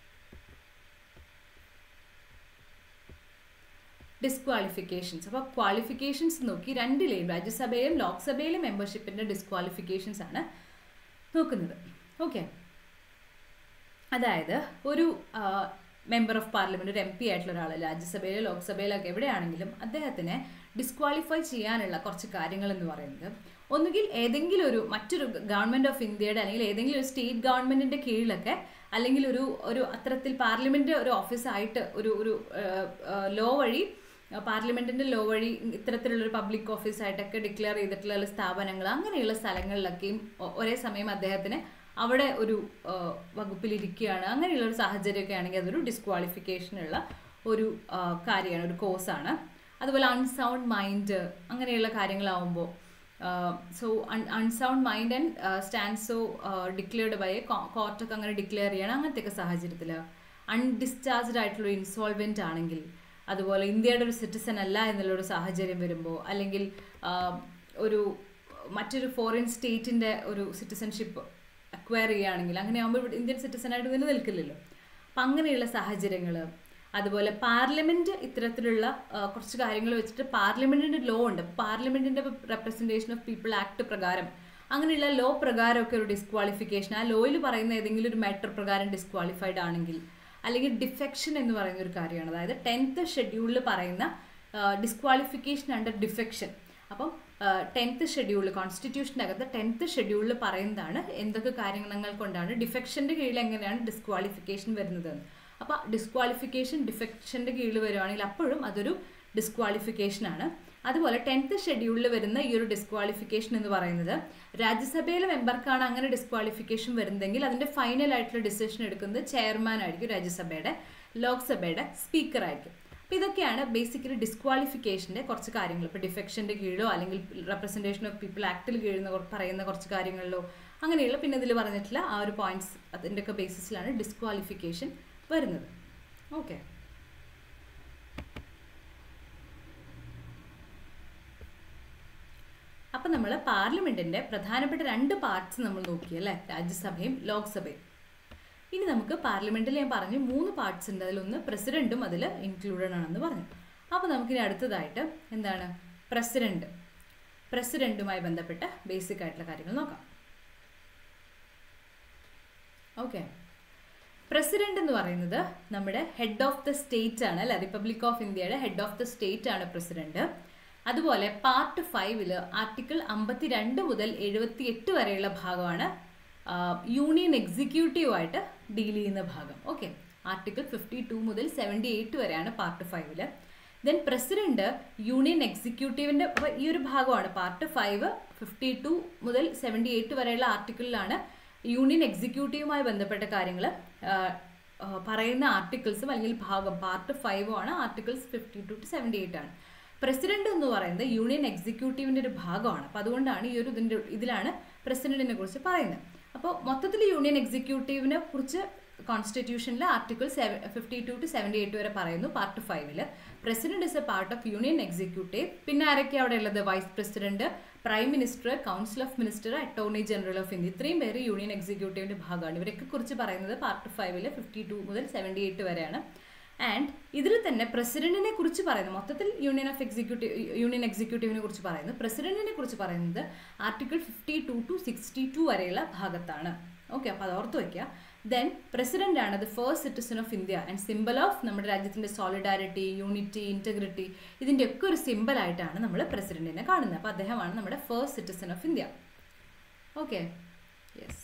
ഡിസ്ക്വാളിഫിക്കേഷൻസ് അപ്പോൾ ക്വാളിഫിക്കേഷൻസ് നോക്കി രണ്ടിലെയും രാജ്യസഭയിലും ലോക്സഭയിലും മെമ്പർഷിപ്പിന്റെ ഡിസ്ക്വാളിഫിക്കേഷൻസ് ആണ് നോക്കുന്നത് ഓക്കെ അതായത് ഒരു മെമ്പർ ഓഫ് പാർലമെന്റ് ഒരു എം പി ആയിട്ടുള്ള ഒരാൾ രാജ്യസഭയിലോ ലോക്സഭയിലൊക്കെ എവിടെയാണെങ്കിലും അദ്ദേഹത്തിനെ ഡിസ്ക്വാളിഫൈ ചെയ്യാനുള്ള കുറച്ച് കാര്യങ്ങൾ എന്ന് പറയുന്നത് ഒന്നുകിൽ ഏതെങ്കിലും ഒരു മറ്റൊരു ഗവൺമെന്റ് ഓഫ് ഇന്ത്യയുടെ അല്ലെങ്കിൽ ഏതെങ്കിലും ഒരു സ്റ്റേറ്റ് ഗവൺമെന്റിന്റെ കീഴിലൊക്കെ അല്ലെങ്കിൽ ഒരു ഒരു അത്തരത്തിൽ പാർലമെന്റ് ഒരു ഓഫീസായിട്ട് ഒരു ഒരു ലോ വഴി പാർലമെന്റിന്റെ ലോ വഴി ഇത്തരത്തിലുള്ള ഒരു പബ്ലിക് ഓഫീസായിട്ടൊക്കെ ഡിക്ലെയർ ചെയ്തിട്ടുള്ള സ്ഥാപനങ്ങൾ അങ്ങനെയുള്ള സ്ഥലങ്ങളിലൊക്കെയും ഒരേ സമയം അദ്ദേഹത്തിന് അവിടെ ഒരു വകുപ്പിലിരിക്കുകയാണ് അങ്ങനെയുള്ള ഒരു സാഹചര്യമൊക്കെ ആണെങ്കിൽ അതൊരു ഡിസ്ക്വാളിഫിക്കേഷനുള്ള ഒരു കാര്യമാണ് ഒരു കോഴ്സാണ് അതുപോലെ അൺസൗണ്ട് മൈൻഡ് അങ്ങനെയുള്ള കാര്യങ്ങളാവുമ്പോൾ so unsound mind and stand so declared by കോർട്ടൊക്കെ അങ്ങനെ ഡിക്ലെയർ ചെയ്യണം അങ്ങനത്തെയൊക്കെ സാഹചര്യത്തിൽ അൺഡിസ്ചാർജ്ഡ് ആയിട്ടുള്ള ഇൻസോൾവെൻ്റ് ആണെങ്കിൽ അതുപോലെ ഇന്ത്യയുടെ ഒരു സിറ്റിസൺ അല്ല എന്നുള്ളൊരു സാഹചര്യം വരുമ്പോൾ അല്ലെങ്കിൽ ഒരു മറ്റൊരു ഫോറിൻ സ്റ്റേറ്റിൻ്റെ ഒരു സിറ്റിസൺഷിപ്പ് അക്വയർ ചെയ്യുകയാണെങ്കിൽ അങ്ങനെ ആകുമ്പോൾ ഇവിടെ ഇന്ത്യൻ സിറ്റിസണായിട്ട് നിലനിൽക്കില്ലല്ലോ അപ്പം അങ്ങനെയുള്ള സാഹചര്യങ്ങൾ അതുപോലെ പാർലമെന്റ് ഇത്തരത്തിലുള്ള കുറച്ച് കാര്യങ്ങൾ വെച്ചിട്ട് പാർലമെന്റിന്റെ ലോ ഉണ്ട് പാർലമെന്റിന്റെ റെപ്രസെന്റേഷൻ ഓഫ് പീപ്പിൾ ആക്ട് പ്രകാരം അങ്ങനെയുള്ള ലോ പ്രകാരമൊക്കെ ഒരു ഡിസ്ക്വാളിഫിക്കേഷൻ ആ ലോയിൽ പറയുന്ന ഏതെങ്കിലും ഒരു മാറ്റർ പ്രകാരം ഡിസ്ക്വാളിഫൈഡ് ആണെങ്കിൽ അല്ലെങ്കിൽ ഡിഫെക്ഷൻ എന്ന് പറയുന്ന ഒരു കാര്യമാണ് അതായത് ടെൻത്ത് ഷെഡ്യൂളിൽ പറയുന്ന ഡിസ്ക്വാളിഫിക്കേഷൻ അണ്ടർ ഡിഫെക്ഷൻ അപ്പം ടെൻത്ത് ഷെഡ്യൂളിൽ കോൺസ്റ്റിറ്റ്യൂഷൻ്റെ അകത്ത് ടെൻത്ത് ഷെഡ്യൂളിൽ പറയുന്നതാണ് എന്തൊക്കെ കാര്യങ്ങൾ കൊണ്ടാണ് ഡിഫെക്ഷൻ്റെ കീഴിൽ എങ്ങനെയാണ് ഡിസ്ക്വാളിഫിക്കേഷൻ വരുന്നത് അപ്പോൾ ഡിസ്ക്വാളിഫിക്കേഷൻ ഡിഫെക്ഷൻ്റെ കീഴിൽ വരുവാണെങ്കിൽ അപ്പോഴും അതൊരു ഡിസ്ക്വാളിഫിക്കേഷൻ ആണ് അതുപോലെ ടെൻത്ത് ഷെഡ്യൂളിൽ വരുന്ന ഈ ഒരു ഡിസ്ക്വാളിഫിക്കേഷൻ എന്ന് പറയുന്നത് രാജ്യസഭയിലെ മെമ്പർക്കാണ് അങ്ങനെ ഡിസ്ക്വാളിഫിക്കേഷൻ വരുന്നതെങ്കിൽ അതിൻ്റെ ഫൈനൽ ആയിട്ടുള്ള ഡിസിഷൻ എടുക്കുന്നത് ചെയർമാൻ ആയിരിക്കും രാജ്യസഭയുടെ ലോക്സഭയുടെ സ്പീക്കർ ആയിരിക്കും അപ്പോൾ ഇതൊക്കെയാണ് ബേസിക്കലി ഡിസ്ക്വാളിഫിക്കേഷൻ്റെ കുറച്ച് കാര്യങ്ങൾ ഇപ്പോൾ ഡിഫെക്ഷൻ്റെ കീഴിലോ അല്ലെങ്കിൽ റെപ്രസെൻറ്റേഷൻ ഓഫ് പീപ്പിൾ ആക്ടിൽ കീഴിൽ പറയുന്ന കുറച്ച് കാര്യങ്ങളിലോ അങ്ങനെയുള്ള പിന്നെ ഇതിൽ പറഞ്ഞിട്ടുള്ള ആ ഒരു പോയിന്റ്സ് അതിൻ്റെയൊക്കെ ബേസിസിലാണ് ഡിസ്ക്വാളിഫിക്കേഷൻ വരുന്നത് ഓക്കെ അപ്പം നമ്മൾ പാർലമെൻറ്റിൻ്റെ പ്രധാനപ്പെട്ട രണ്ട് പാർട്സ് നമ്മൾ നോക്കി അല്ലേ രാജ്യസഭയും ലോക്സഭയും ഇനി നമുക്ക് പാർലമെൻറ്റിൽ ഞാൻ പറഞ്ഞു മൂന്ന് പാർട്സ് ഉണ്ട് അതിലൊന്ന് പ്രസിഡന്റും അതിൽ ഇൻക്ലൂഡഡ് ആണെന്ന് പറഞ്ഞു അപ്പോൾ നമുക്കിനി അടുത്തതായിട്ട് എന്താണ് പ്രസിഡന്റ് പ്രസിഡന്റുമായി ബന്ധപ്പെട്ട ബേസിക് ആയിട്ടുള്ള കാര്യങ്ങൾ നോക്കാം ഓക്കെ പ്രസിഡന്റ് എന്ന് പറയുന്നത് നമ്മുടെ ഹെഡ് ഓഫ് ദ സ്റ്റേറ്റ് ആണ് അല്ലെ റിപ്പബ്ലിക് ഓഫ് ഇന്ത്യയുടെ ഹെഡ് ഓഫ് ദ സ്റ്റേറ്റ് ആണ് പ്രസിഡന്റ് അതുപോലെ പാർട്ട് ഫൈവില് ആർട്ടിക്കിൾ അമ്പത്തിരണ്ട് മുതൽ എഴുപത്തി എട്ട് വരെയുള്ള ഭാഗമാണ് യൂണിയൻ എക്സിക്യൂട്ടീവായിട്ട് ഡീൽ ചെയ്യുന്ന ഭാഗം ഓക്കെ ആർട്ടിക്കിൾ ഫിഫ്റ്റി ടു മുതൽ സെവൻറ്റി എയ്റ്റ് വരെയാണ് പാർട്ട് ഫൈവില് ദെൻ പ്രസിഡന്റ് യൂണിയൻ എക്സിക്യൂട്ടീവിന്റെ ഈ ഒരു ഭാഗമാണ് പാർട്ട് ഫൈവ് ഫിഫ്റ്റി ടു മുതൽ സെവൻറ്റി എയ്റ്റ് വരെയുള്ള ആർട്ടിക്കിളിലാണ് യൂണിയൻ എക്സിക്യൂട്ടീവുമായി ബന്ധപ്പെട്ട കാര്യങ്ങൾ പറയുന്ന ആർട്ടിക്കിൾസും അല്ലെങ്കിൽ ഭാഗം പാർട്ട് ഫൈവും ആണ് articles fifty two two seventy eight ആണ് പ്രസിഡന്റ് എന്ന് പറയുന്നത് യൂണിയൻ എക്സിക്യൂട്ടീവിന്റെ ഒരു ഭാഗമാണ് അപ്പോൾ അതുകൊണ്ടാണ് ഈ ഒരു ഇതിൻ്റെ ഇതിലാണ് പ്രസിഡന്റിനെ കുറിച്ച് പറയുന്നത് അപ്പോൾ മൊത്തത്തിൽ യൂണിയൻ എക്സിക്യൂട്ടീവിനെ കുറിച്ച് കോൺസ്റ്റിറ്റ്യൂഷനിൽ article seven fifty two two seventy eight വരെ പറയുന്നു പാർട്ട് ഫൈവില് president is a part of union executive പിന്നെ ആരൊക്കെയാണ് അവിടെ ഉള്ളത് vice president prime minister council of minister attorney general of India ഇത്രയും പേര് യൂണിയൻ എക്സിക്യൂട്ടീവിന്റെ ഭാഗമാണ് ഇവരൊക്കെ കുറിച്ച് പറയുന്നത് പാർട്ട് ഫൈവില് ഫിഫ്റ്റി ടു മുതൽ സെവൻറ്റി എയ്റ്റ് വരെയാണ് ആൻഡ് ഇതിൽ തന്നെ പ്രസിഡന്റിനെ കുറിച്ച് പറയുന്നു മൊത്തത്തിൽ യൂണിയൻ ഓഫ് എക്സിക്യൂട്ടീവ് യൂണിയൻ എക്സിക്യൂട്ടീവിനെ കുറിച്ച് പറയുന്നു പ്രസിഡന്റിനെ കുറിച്ച് പറയുന്നത് article fifty two two sixty two വരെയുള്ള ഭാഗത്താണ് ഓക്കെ അപ്പോൾ അത് ഓർത്ത് വയ്ക്കുക ദെൻ പ്രസിഡന്റ് ആണ് the first citizen of India and simple of നമ്മുടെ രാജ്യത്തിന്റെ സോളിഡാരിറ്റി യൂണിറ്റി ഇന്റഗ്രിറ്റി ഇതിന്റെ ഒക്കെ ഒരു സിമ്പിൾ ആയിട്ടാണ് നമ്മൾ പ്രസിഡന്റിനെ കാണുന്നത് അപ്പോൾ അദ്ദേഹമാണ് നമ്മുടെ first citizen of India okay yes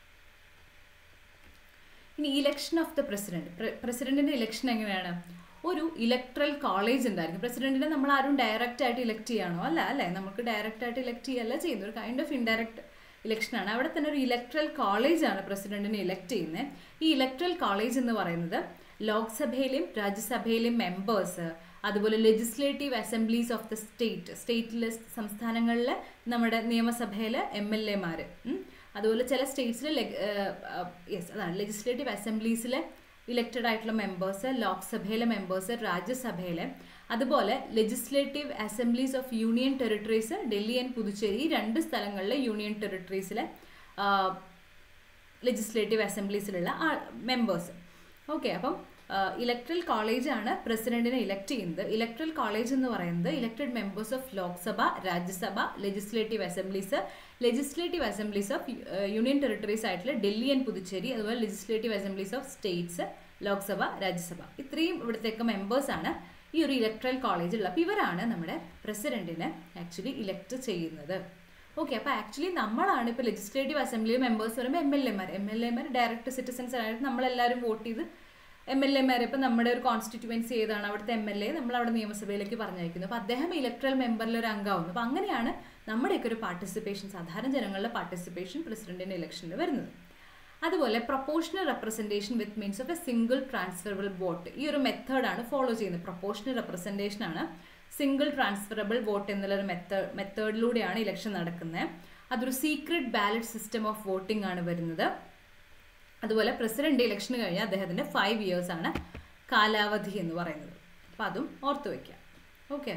ഇനി ഇലക്ഷൻ ഓഫ് ദ പ്രസിഡന്റ് പ്രസിഡന്റിന്റെ ഇലക്ഷൻ എങ്ങനെയാണ് ഒരു ഇലക്ട്രൽ കോളേജ് ഉണ്ടായിരിക്കും പ്രസിഡന്റിനെ നമ്മൾ ആരും ഡയറക്റ്റ് ആയിട്ട് ഇലക്ട് ചെയ്യാണോ അല്ല അല്ലേ നമുക്ക് ഡയറക്റ്റ് ആയിട്ട് ഇലക്ട് ചെയ്യല്ല ചെയ്യുന്നത് ഒരു കൈൻഡ് ഓഫ് ഇൻഡയറക്റ്റ് ഇലക്ഷനാണ് അവിടെ തന്നെ ഒരു ഇലക്ട്രൽ കോളേജ് ആണ് പ്രസിഡന്റിനെ ഇലക്ട് ചെയ്യുന്നത് ഈ ഇലക്ട്രൽ കോളേജ് എന്ന് പറയുന്നത് ലോക്സഭയിലെയും രാജ്യസഭയിലെയും മെമ്പേഴ്സ് അതുപോലെ legislative assemblies of the state സ്റ്റേറ്റിലെ സംസ്ഥാനങ്ങളിലെ നമ്മുടെ നിയമസഭയിലെ എം എൽ എമാർ അതുപോലെ ചില സ്റ്റേറ്റ്സിലെ യെസ് അതാണ് ലെജിസ്ലേറ്റീവ് അസംബ്ലീസിലെ ഇലക്റ്റഡ് ആയിട്ടുള്ള മെമ്പേഴ്സ് ലോക്സഭയിലെ മെമ്പേഴ്സ് രാജ്യസഭയിലെ അതുപോലെ legislative assemblies of union territories Delhi and Puducherry ഈ രണ്ട് സ്ഥലങ്ങളിലെ യൂണിയൻ ടെറിട്ടറീസിലെ ലെജിസ്ലേറ്റീവ് അസംബ്ലീസിലുള്ള മെമ്പേഴ്സ് ഓക്കെ അപ്പം ഇലക്ട്രൽ കോളേജാണ് പ്രസിഡന്റിനെ ഇലക്ട് ചെയ്യുന്നത് ഇലക്ട്രൽ കോളേജ് എന്ന് പറയുന്നത് elected members of Lok Sabha Rajya Sabha legislative assemblies legislative assemblies of union territories ആയിട്ടുള്ള ഡൽഹി ആൻഡ് പുതുച്ചേരി അതുപോലെ legislative assemblies of states Lok Sabha Rajya Sabha ഇത്രയും ഇവിടത്തേക്ക് മെമ്പേഴ്സാണ് ഈ ഒരു ഇലക്ട്രൽ കോളേജുള്ള അപ്പോൾ ഇവരാണ് നമ്മുടെ പ്രസിഡന്റിനെ ആക്ച്വലി ഇലക്ട് ചെയ്യുന്നത് ഓക്കെ അപ്പോൾ ആക്ച്വലി നമ്മളാണ് ഇപ്പോൾ ലെജിസ്ലേറ്റീവ് അസംബ്ലിയിൽ മെമ്പേഴ്സ് വരുമ്പോൾ എം എൽ എമാർ എം എൽ എമാർ ഡയറക്റ്റ് സിറ്റിസൺസ് ആയിട്ട് നമ്മളെല്ലാവരും വോട്ട് ചെയ്ത് എം എൽ എമാരെ ഇപ്പം നമ്മുടെ ഒരു കോൺസ്റ്റിറ്റ്യുവൻസി ഏതാണ് അവിടുത്തെ എം എൽ എ നമ്മൾ അവിടെ നിയമസഭയിലേക്ക് പറഞ്ഞയക്കുന്നു അപ്പോൾ അദ്ദേഹം ഇലക്ട്രൽ മെമ്പറിൽ ഒരു അംഗമാവുന്നു അപ്പോൾ അങ്ങനെയാണ് നമ്മുടെയൊക്കെ ഒരു പാർട്ടിസിപ്പേഷൻ സാധാരണ ജനങ്ങളുടെ പാർട്ടിസിപ്പേഷൻ പ്രസിഡന്റിൻ്റെ ഇലക്ഷനിൽ വരുന്നത് അതുപോലെ proportional representation with means of a single transferable vote ഈ ഒരു മെത്തേഡാണ് ഫോളോ ചെയ്യുന്നത് പ്രൊപ്പോഷണൽ റെപ്രസെൻറ്റേഷൻ ആണ് സിംഗിൾ ട്രാൻസ്ഫറബിൾ വോട്ട് എന്നുള്ളൊരു മെത്തേഡ് മെത്തേഡിലൂടെയാണ് ഇലക്ഷൻ നടക്കുന്നത് അതൊരു secret ballot system of voting ആണ് വരുന്നത് അതുപോലെ പ്രസിഡന്റ് ഇലക്ഷന് കഴിഞ്ഞാൽ അദ്ദേഹത്തിന്റെ ഫൈവ് ഇയേഴ്സ് ആണ് കാലാവധി എന്ന് പറയുന്നത് അപ്പം അതും ഓർത്തു വയ്ക്കാം ഓക്കെ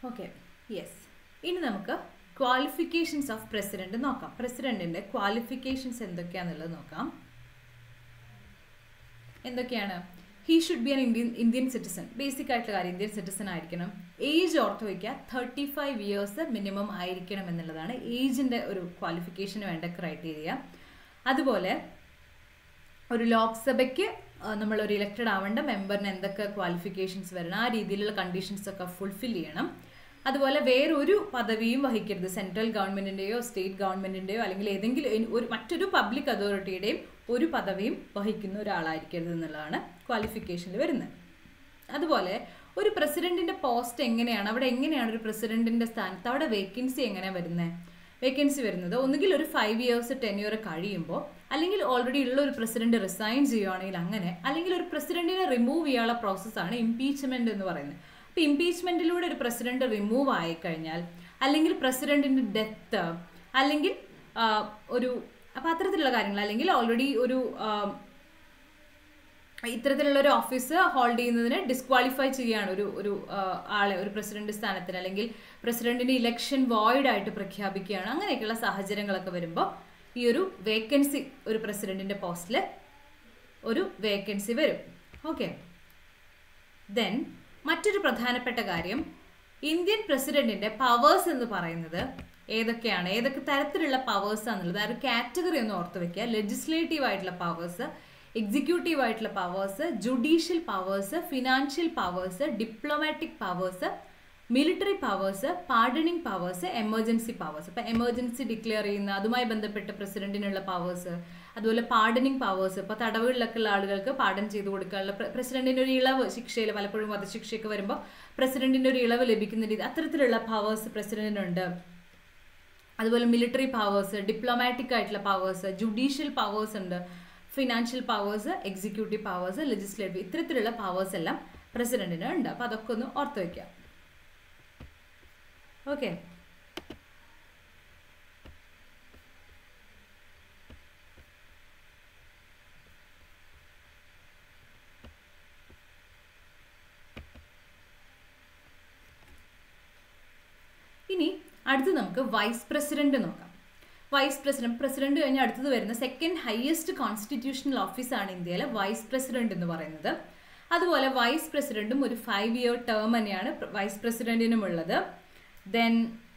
ഓക്കെ യെസ് ഇനി നമുക്ക് ക്വാളിഫിക്കേഷൻസ് ഓഫ് പ്രസിഡന്റ് നോക്കാം പ്രസിഡന്റിന്റെ ക്വാളിഫിക്കേഷൻസ് എന്തൊക്കെയാണെന്നുള്ളത് നോക്കാം എന്തൊക്കെയാണ് he should be an Indian Indian citizen basic ആയിട്ടുള്ള കാര്യം ഇന്ത്യൻ സിറ്റിസൺ ആയിരിക്കണം ഏജ് ഓർത്ത് വയ്ക്കുക തേർട്ടി ഫൈവ് ഇയേഴ്സ് മിനിമം ആയിരിക്കണം എന്നുള്ളതാണ് ഏജിൻ്റെ ഒരു ക്വാളിഫിക്കേഷന് വേണ്ട ക്രൈറ്റീരിയ അതുപോലെ ഒരു ലോക്സഭയ്ക്ക് നമ്മൾ ഒരു ഇലക്റ്റഡ് ആവേണ്ട മെമ്പറിന് എന്തൊക്കെ ക്വാളിഫിക്കേഷൻസ് വരണം ആ രീതിയിലുള്ള കണ്ടീഷൻസ് ഒക്കെ ഫുൾഫിൽ ചെയ്യണം അതുപോലെ വേറൊരു പദവിയും വഹിക്കരുത് സെൻട്രൽ ഗവൺമെന്റിന്റെയോ സ്റ്റേറ്റ് ഗവൺമെന്റിന്റെയോ അല്ലെങ്കിൽ ഏതെങ്കിലും ഒരു മറ്റൊരു പബ്ലിക് അതോറിറ്റിയുടെയും ഒരു പദവിയും വഹിക്കുന്ന ഒരാളായിരിക്കരുത് എന്നുള്ളതാണ് ക്വാളിഫിക്കേഷനിൽ വരുന്നത് അതുപോലെ ഒരു പ്രസിഡന്റിന്റെ പോസ്റ്റ് എങ്ങനെയാണ് അവിടെ എങ്ങനെയാണ് ഒരു പ്രസിഡന്റിന്റെ സ്ഥാനത്ത് അവിടെ വേക്കൻസി എങ്ങനെയാണ് വരുന്നത് വേക്കൻസി വരുന്നത് ഒന്നുകിൽ ഒരു ഫൈവ് ഇയേഴ്സ് ടെൻ ഇയർ കഴിയുമ്പോൾ അല്ലെങ്കിൽ ഓൾറെഡി ഉള്ള ഒരു പ്രസിഡന്റ് റിസൈൻ ചെയ്യുകയാണെങ്കിൽ അങ്ങനെ അല്ലെങ്കിൽ ഒരു പ്രസിഡന്റിനെ റിമൂവ് ചെയ്യാനുള്ള പ്രോസസ്സാണ് ഇംപീച്ച്മെന്റ് എന്ന് പറയുന്നത് അപ്പോൾ ഇംപീച്ച്മെന്റിലൂടെ ഒരു പ്രസിഡന്റ് റിമൂവ് ആയി കഴിഞ്ഞാൽ അല്ലെങ്കിൽ പ്രസിഡന്റിന്റെ ഡെത്ത് അല്ലെങ്കിൽ ഒരു അപ്പോൾ അത്തരത്തിലുള്ള കാര്യങ്ങൾ അല്ലെങ്കിൽ ഓൾറെഡി ഒരു ഇത്തരത്തിലുള്ള ഒരു ഓഫീസ് ഹോൾഡ് ചെയ്യുന്നതിന് ഡിസ്ക്വാളിഫൈ ചെയ്യുകയാണ് ഒരു ഒരു ആളെ ഒരു പ്രസിഡന്റ് സ്ഥാനത്തിന് അല്ലെങ്കിൽ പ്രസിഡന്റിന്റെ ഇലക്ഷൻ വോയിഡ് ആയിട്ട് പ്രഖ്യാപിക്കുകയാണ് അങ്ങനെയൊക്കെയുള്ള സാഹചര്യങ്ങളൊക്കെ വരുമ്പോൾ ഈ ഒരു വേക്കൻസി ഒരു പ്രസിഡന്റിന്റെ പോസ്റ്റിൽ ഒരു വേക്കൻസി വരും ഓക്കെ ദെൻ മറ്റൊരു പ്രധാനപ്പെട്ട കാര്യം ഇന്ത്യൻ പ്രസിഡന്റിന്റെ പവേഴ്സ് എന്ന് പറയുന്നത് ഏതൊക്കെയാണ് ഏതൊക്കെ തരത്തിലുള്ള പവേഴ്സ് ആണെന്നുള്ളത് ആ ഒരു കാറ്റഗറി ഒന്ന് ഓർത്ത് വെക്കുക ലെജിസ്ലേറ്റീവ് ആയിട്ടുള്ള പവേഴ്സ് എക്സിക്യൂട്ടീവ് ആയിട്ടുള്ള powers judicial powers financial powers diplomatic powers military powers pardoning powers emergency powers ഇപ്പം എമർജൻസി ഡിക്ലെയർ ചെയ്യുന്ന അതുമായി ബന്ധപ്പെട്ട് പ്രസിഡന്റിനുള്ള പവേഴ്സ് അതുപോലെ പാർഡണിങ് പവേഴ്സ് ഇപ്പോൾ തടവുകളിലൊക്കെ ഉള്ള ആളുകൾക്ക് പാർഡൺ ചെയ്ത് കൊടുക്കാനുള്ള പ്രസിഡന്റിന്റെ ഒരു ഇളവ് ശിക്ഷയിൽ പലപ്പോഴും വധശിക്ഷയൊക്കെ വരുമ്പോൾ പ്രസിഡന്റിന്റെ ഒരു ഇളവ് ലഭിക്കുന്ന രീതി അത്തരത്തിലുള്ള പവേഴ്സ് പ്രസിഡന്റിനുണ്ട് അതുപോലെ മിലിറ്ററി പവേഴ്സ് ഡിപ്ലോമാറ്റിക് ആയിട്ടുള്ള പവേഴ്സ് ജുഡീഷ്യൽ പവേഴ്സ് ഉണ്ട് financial powers executive powers legislative ഇത്തരത്തിലുള്ള പവേഴ്സ് എല്ലാം പ്രസിഡന്റിന് ഉണ്ട് അപ്പോൾ അതൊക്കെ ഒന്ന് ഓർത്ത് വയ്ക്കുക ഓക്കെ ഇനി അടുത്ത് നമുക്ക് വൈസ് പ്രസിഡന്റ് നോക്കാം വൈസ് പ്രസിഡന്റ് പ്രസിഡന്റ് കഴിഞ്ഞ് അടുത്തത് വരുന്ന സെക്കൻഡ് ഹയസ്റ്റ് കോൺസ്റ്റിറ്റ്യൂഷണൽ ഓഫീസാണ് ഇന്ത്യയിലെ വൈസ് പ്രസിഡന്റ് എന്ന് പറയുന്നത് അതുപോലെ വൈസ് പ്രസിഡന്റും ഒരു ഫൈവ് ഇയർ ടേം തന്നെയാണ് വൈസ് പ്രസിഡന്റിനും ഉള്ളത് ദെൻ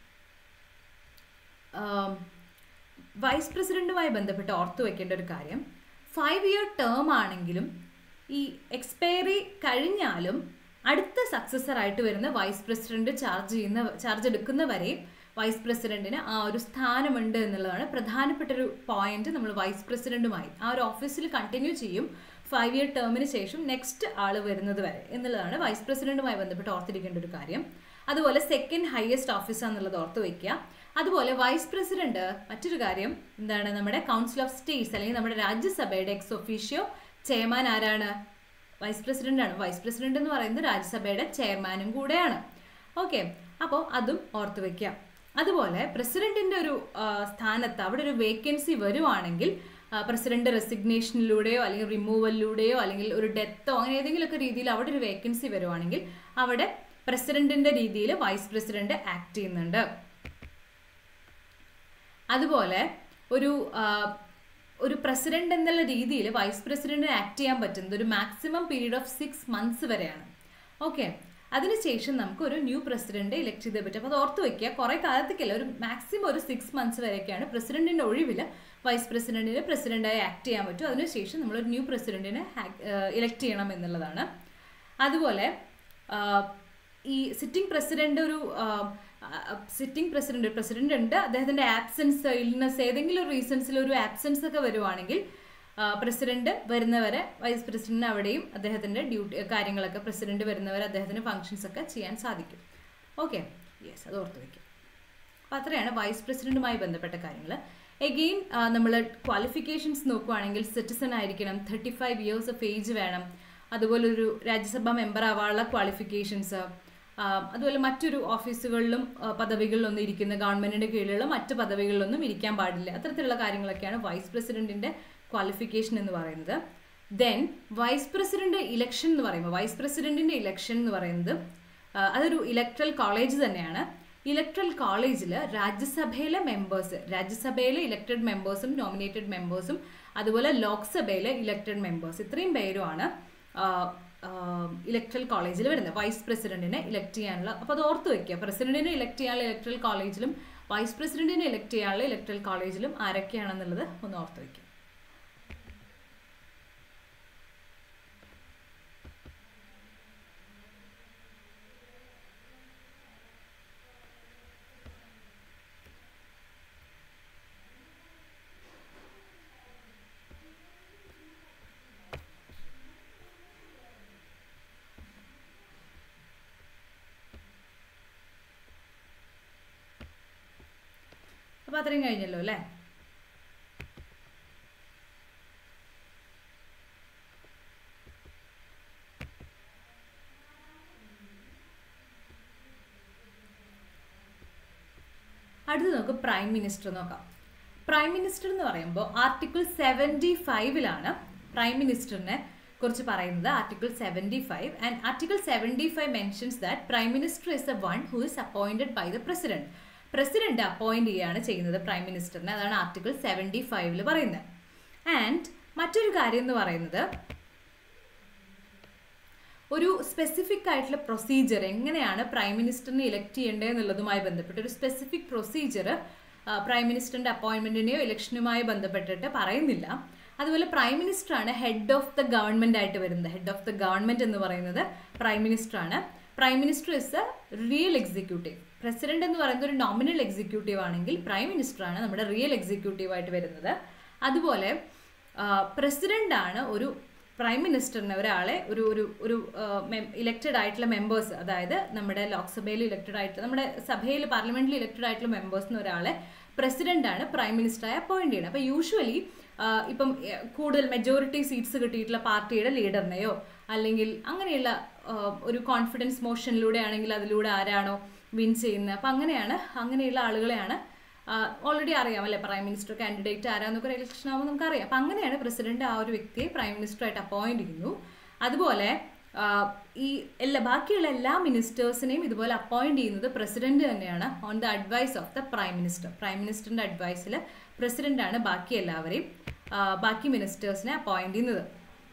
വൈസ് പ്രസിഡന്റുമായി ബന്ധപ്പെട്ട് ഓർത്തു വെക്കേണ്ട ഒരു കാര്യം ഫൈവ് ഇയർ ടേം ആണെങ്കിലും ഈ എക്സ്പയറി കഴിഞ്ഞാലും അടുത്ത സക്സസർ ആയിട്ട് വരുന്ന വൈസ് പ്രസിഡന്റ് ചാർജ് ചെയ്യുന്ന ചാർജ് എടുക്കുന്നവരെയും വൈസ് പ്രസിഡന്റിന് ആ ഒരു സ്ഥാനമുണ്ട് എന്നുള്ളതാണ് പ്രധാനപ്പെട്ട ഒരു പോയിന്റ് നമ്മൾ വൈസ് പ്രസിഡന്റുമായി ആ ഒരു ഓഫീസിൽ കണ്ടിന്യൂ ചെയ്യും ഫൈവ് ഇയർ ടേമിന് ശേഷം നെക്സ്റ്റ് ആൾ വരുന്നത് വരെ എന്നുള്ളതാണ് വൈസ് പ്രസിഡന്റുമായി ബന്ധപ്പെട്ട് ഓർത്തിരിക്കേണ്ട ഒരു കാര്യം അതുപോലെ സെക്കൻഡ് ഹയസ്റ്റ് ഓഫീസ് എന്നുള്ളത് ഓർത്ത് വയ്ക്കുക അതുപോലെ വൈസ് പ്രസിഡന്റ് മറ്റൊരു കാര്യം എന്താണ് നമ്മുടെ കൗൺസിൽ ഓഫ് സ്റ്റേറ്റ്സ് അല്ലെങ്കിൽ നമ്മുടെ രാജ്യസഭയുടെ എക്സ് ഒഫീഷ്യോ ചെയർമാൻ ആരാണ് വൈസ് പ്രസിഡന്റ് ആണ് വൈസ് പ്രസിഡന്റ് എന്ന് പറയുന്നത് രാജ്യസഭയുടെ ചെയർമാനും കൂടെയാണ് ഓക്കെ അപ്പോൾ അതും ഓർത്ത് വെക്കുക അതുപോലെ പ്രസിഡന്റിന്റെ ഒരു സ്ഥാനത്ത് അവിടെ ഒരു വേക്കൻസി വരുവാണെങ്കിൽ പ്രസിഡന്റ് റെസിഗ്നേഷനിലൂടെയോ അല്ലെങ്കിൽ റിമൂവലിലൂടെയോ അല്ലെങ്കിൽ ഒരു ഡെത്തോ അങ്ങനെ ഏതെങ്കിലുമൊക്കെ രീതിയിൽ അവിടെ ഒരു വേക്കൻസി വരുവാണെങ്കിൽ അവിടെ പ്രസിഡന്റിന്റെ രീതിയിൽ വൈസ് പ്രസിഡന്റ് ആക്ട് ചെയ്യുന്നുണ്ട് അതുപോലെ ഒരു ഒരു പ്രസിഡന്റ് എന്നുള്ള രീതിയിൽ വൈസ് പ്രസിഡന്റിന് ആക്ട് ചെയ്യാൻ പറ്റുന്നത് ഒരു maximum period of six months വരെയാണ് ഓക്കെ അതിനുശേഷം നമുക്ക് ഒരു ന്യൂ പ്രസിഡന്റ് ഇലക്ട് ചെയ്തേ പറ്റും അപ്പോൾ അത് ഓർത്ത് വെക്കുക കുറേ കാലത്തേക്കല്ല ഒരു മാക്സിമം ഒരു സിക്സ് മന്ത്സ് വരെയൊക്കെയാണ് പ്രസിഡന്റിന്റെ ഒഴിവിൽ വൈസ് പ്രസിഡന്റിന് പ്രസിഡന്റായി ആക്ട് ചെയ്യാൻ പറ്റും അതിനുശേഷം നമ്മൾ ഒരു ന്യൂ പ്രസിഡന്റിനെ ഇലക്ട് ചെയ്യണം എന്നുള്ളതാണ് അതുപോലെ ഈ സിറ്റിംഗ് പ്രസിഡന്റ് ഒരു സിറ്റിംഗ് പ്രസിഡന്റ് പ്രസിഡന്റ് ഉണ്ട് അദ്ദേഹത്തിന്റെ ആബ്സെൻസ് ഇൽനെസ് ഏതെങ്കിലും റീസൺസിൽ ഒരു ആബ്സെൻസ് ഒക്കെ വരുവാണെങ്കിൽ പ്രസിഡന്റ് വരുന്നവരെ വൈസ് പ്രസിഡന്റിന് അവിടെയും അദ്ദേഹത്തിന്റെ ഡ്യൂട്ടി കാര്യങ്ങളൊക്കെ പ്രസിഡന്റ് വരുന്നവരെ അദ്ദേഹത്തിന് ഫങ്ഷൻസ് ഒക്കെ ചെയ്യാൻ സാധിക്കും ഓക്കെ യെസ് അത് ഓർത്ത് വയ്ക്കും അപ്പോൾ അത്രയാണ് വൈസ് പ്രസിഡന്റുമായി ബന്ധപ്പെട്ട കാര്യങ്ങൾ എഗെയിൻ നമ്മൾ ക്വാളിഫിക്കേഷൻസ് നോക്കുവാണെങ്കിൽ സിറ്റിസൺ ആയിരിക്കണം thirty five years of age വേണം അതുപോലെ ഒരു രാജ്യസഭാ മെമ്പർ ആവാനുള്ള ക്വാളിഫിക്കേഷൻസ് അതുപോലെ മറ്റൊരു ഓഫീസുകളിലും പദവികളിലൊന്നും ഇരിക്കുന്ന ഗവൺമെന്റിന്റെ കീഴിലുള്ള മറ്റ് പദവികളിലൊന്നും ഇരിക്കാൻ പാടില്ല അത്തരത്തിലുള്ള കാര്യങ്ങളൊക്കെയാണ് വൈസ് പ്രസിഡന്റിന്റെ ക്വാളിഫിക്കേഷൻ എന്ന് പറയുന്നത് ദെൻ വൈസ് പ്രസിഡന്റ് ഇലക്ഷൻ എന്ന് പറയുമ്പോൾ വൈസ് പ്രസിഡന്റിന്റെ ഇലക്ഷൻ എന്ന് പറയുന്നത് അതൊരു ഇലക്ട്രൽ കോളേജ് തന്നെയാണ് ഇലക്ട്രൽ കോളേജിൽ രാജ്യസഭയിലെ മെമ്പേഴ്സ് രാജ്യസഭയിലെ ഇലക്റ്റഡ് മെമ്പേഴ്സും നോമിനേറ്റഡ് മെമ്പേഴ്സും അതുപോലെ ലോക്സഭയിലെ ഇലക്റ്റഡ് മെമ്പേഴ്സ് ഇത്രയും പേരുമാണ് ഇലക്ട്രൽ കോളേജിൽ വരുന്നത് വൈസ് പ്രസിഡന്റിനെ ഇലക്ട് ചെയ്യാനുള്ള അപ്പോൾ അത് ഓർത്ത് വെക്കുക പ്രസിഡന്റിനെ ഇലക്ട് ചെയ്യാനുള്ള ഇലക്ട്രൽ കോളേജിലും വൈസ് പ്രസിഡന്റിനെ ഇലക്ട് ചെയ്യാനുള്ള ഇലക്ട്രൽ കോളേജിലും ആരൊക്കെയാണെന്നുള്ളത് ഒന്ന് ഓർത്ത് വെക്കുക അപ്പോൾ അത്രയും കഴിഞ്ഞല്ലോ അല്ലേ അടുത്ത് നമുക്ക് പ്രൈം മിനിസ്റ്റർ നോക്കാം പ്രൈം മിനിസ്റ്റർ എന്ന് പറയുമ്പോൾ ആർട്ടിക്കിൾ സെവൻറ്റി ഫൈവിലാണ് പ്രൈം മിനിസ്റ്ററിനെ കുറിച്ച് പറയുന്നത് article seventy five and article seventy five mentions that prime minister is a one who is appointed by the president president appoint ചെയ്യുകയാണ് ചെയ്യുന്നത് പ്രൈം മിനിസ്റ്ററിനെ അതാണ് ആർട്ടിക്കിൾ സെവൻറ്റി ഫൈവിൽ പറയുന്നത് ആൻഡ് മറ്റൊരു കാര്യം എന്ന് പറയുന്നത് ഒരു സ്പെസിഫിക് ആയിട്ടുള്ള പ്രൊസീജിയർ എങ്ങനെയാണ് പ്രൈം മിനിസ്റ്ററിനെ ഇലക്ട് ചെയ്യേണ്ടത് എന്നുള്ളതുമായി ബന്ധപ്പെട്ട് ഒരു സ്പെസിഫിക് പ്രൊസീജിയർ പ്രൈം മിനിസ്റ്ററിന്റെ അപ്പോയിന്റ്മെന്റിനെയോ ഇലക്ഷനുമായി ബന്ധപ്പെട്ടിട്ട് പറയുന്നില്ല അതുപോലെ പ്രൈം മിനിസ്റ്റർ ആണ് ഹെഡ് ഓഫ് ദ ഗവൺമെന്റ് ആയിട്ട് വരുന്നത് ഹെഡ് ഓഫ് ദ ഗവൺമെന്റ് എന്ന് പറയുന്നത് പ്രൈം മിനിസ്റ്റർ ആണ് prime minister is a real executive president എന്ന് പറയുന്നത് ഒരു നോമിനൽ എക്സിക്യൂട്ടീവ് ആണെങ്കിൽ പ്രൈം മിനിസ്റ്റർ ആണ് നമ്മുടെ റിയൽ എക്സിക്യൂട്ടീവ് ആയിട്ട് വരുന്നത് അതുപോലെ പ്രസിഡന്റ് ആണ് ഒരു പ്രൈം മിനിസ്റ്ററിനെ ഒരാളെ ഒരു ഒരു ഒരു ഇലക്റ്റഡ് ആയിട്ടുള്ള മെമ്പേഴ്സ് അതായത് നമ്മുടെ ലോക്സഭയിൽ ഇലക്റ്റഡ് ആയിട്ടുള്ള നമ്മുടെ സഭയിൽ പാർലമെന്റിൽ ഇലക്റ്റഡ് ആയിട്ടുള്ള മെമ്പേഴ്സിന് ഒരാളെ പ്രസിഡന്റ് ആണ് പ്രൈം മിനിസ്റ്ററായി അപ്പോയിന്റ് ചെയ്യുന്നത് അപ്പോൾ യൂഷ്വലി ഇപ്പം കൂടുതൽ മെജോറിറ്റി സീറ്റ്സ് കിട്ടിയിട്ടുള്ള പാർട്ടിയുടെ ലീഡറിനെയോ അല്ലെങ്കിൽ അങ്ങനെയുള്ള ഒരു കോൺഫിഡൻസ് മോഷനിലൂടെ ആണെങ്കിൽ അതിലൂടെ ആരാണോ വിൻ ചെയ്യുന്നത് അപ്പം അങ്ങനെയാണ് അങ്ങനെയുള്ള ആളുകളെയാണ് ഓൾറെഡി അറിയാം അല്ലേ പ്രൈം മിനിസ്റ്റർ കാൻഡിഡേറ്റ് ആരാന്നൊക്കെ ഒരു ഇലക്ഷൻ ആകുമ്പോൾ നമുക്കറിയാം അപ്പം അങ്ങനെയാണ് പ്രസിഡന്റ് ആ ഒരു വ്യക്തിയെ പ്രൈം മിനിസ്റ്ററായിട്ട് അപ്പോയിന്റ് ചെയ്യുന്നു അതുപോലെ ഈ എല്ലാ ബാക്കിയുള്ള എല്ലാ മിനിസ്റ്റേഴ്സിനെയും ഇതുപോലെ അപ്പോയിന്റ് ചെയ്യുന്നത് പ്രസിഡന്റ് തന്നെയാണ് on the advice of the prime minister prime മിനിസ്റ്ററിന്റെ അഡ്വൈസിൽ പ്രസിഡന്റാണ് ബാക്കി എല്ലാവരെയും ബാക്കി മിനിസ്റ്റേഴ്സിനെ അപ്പോയിന്റ് ചെയ്യുന്നത്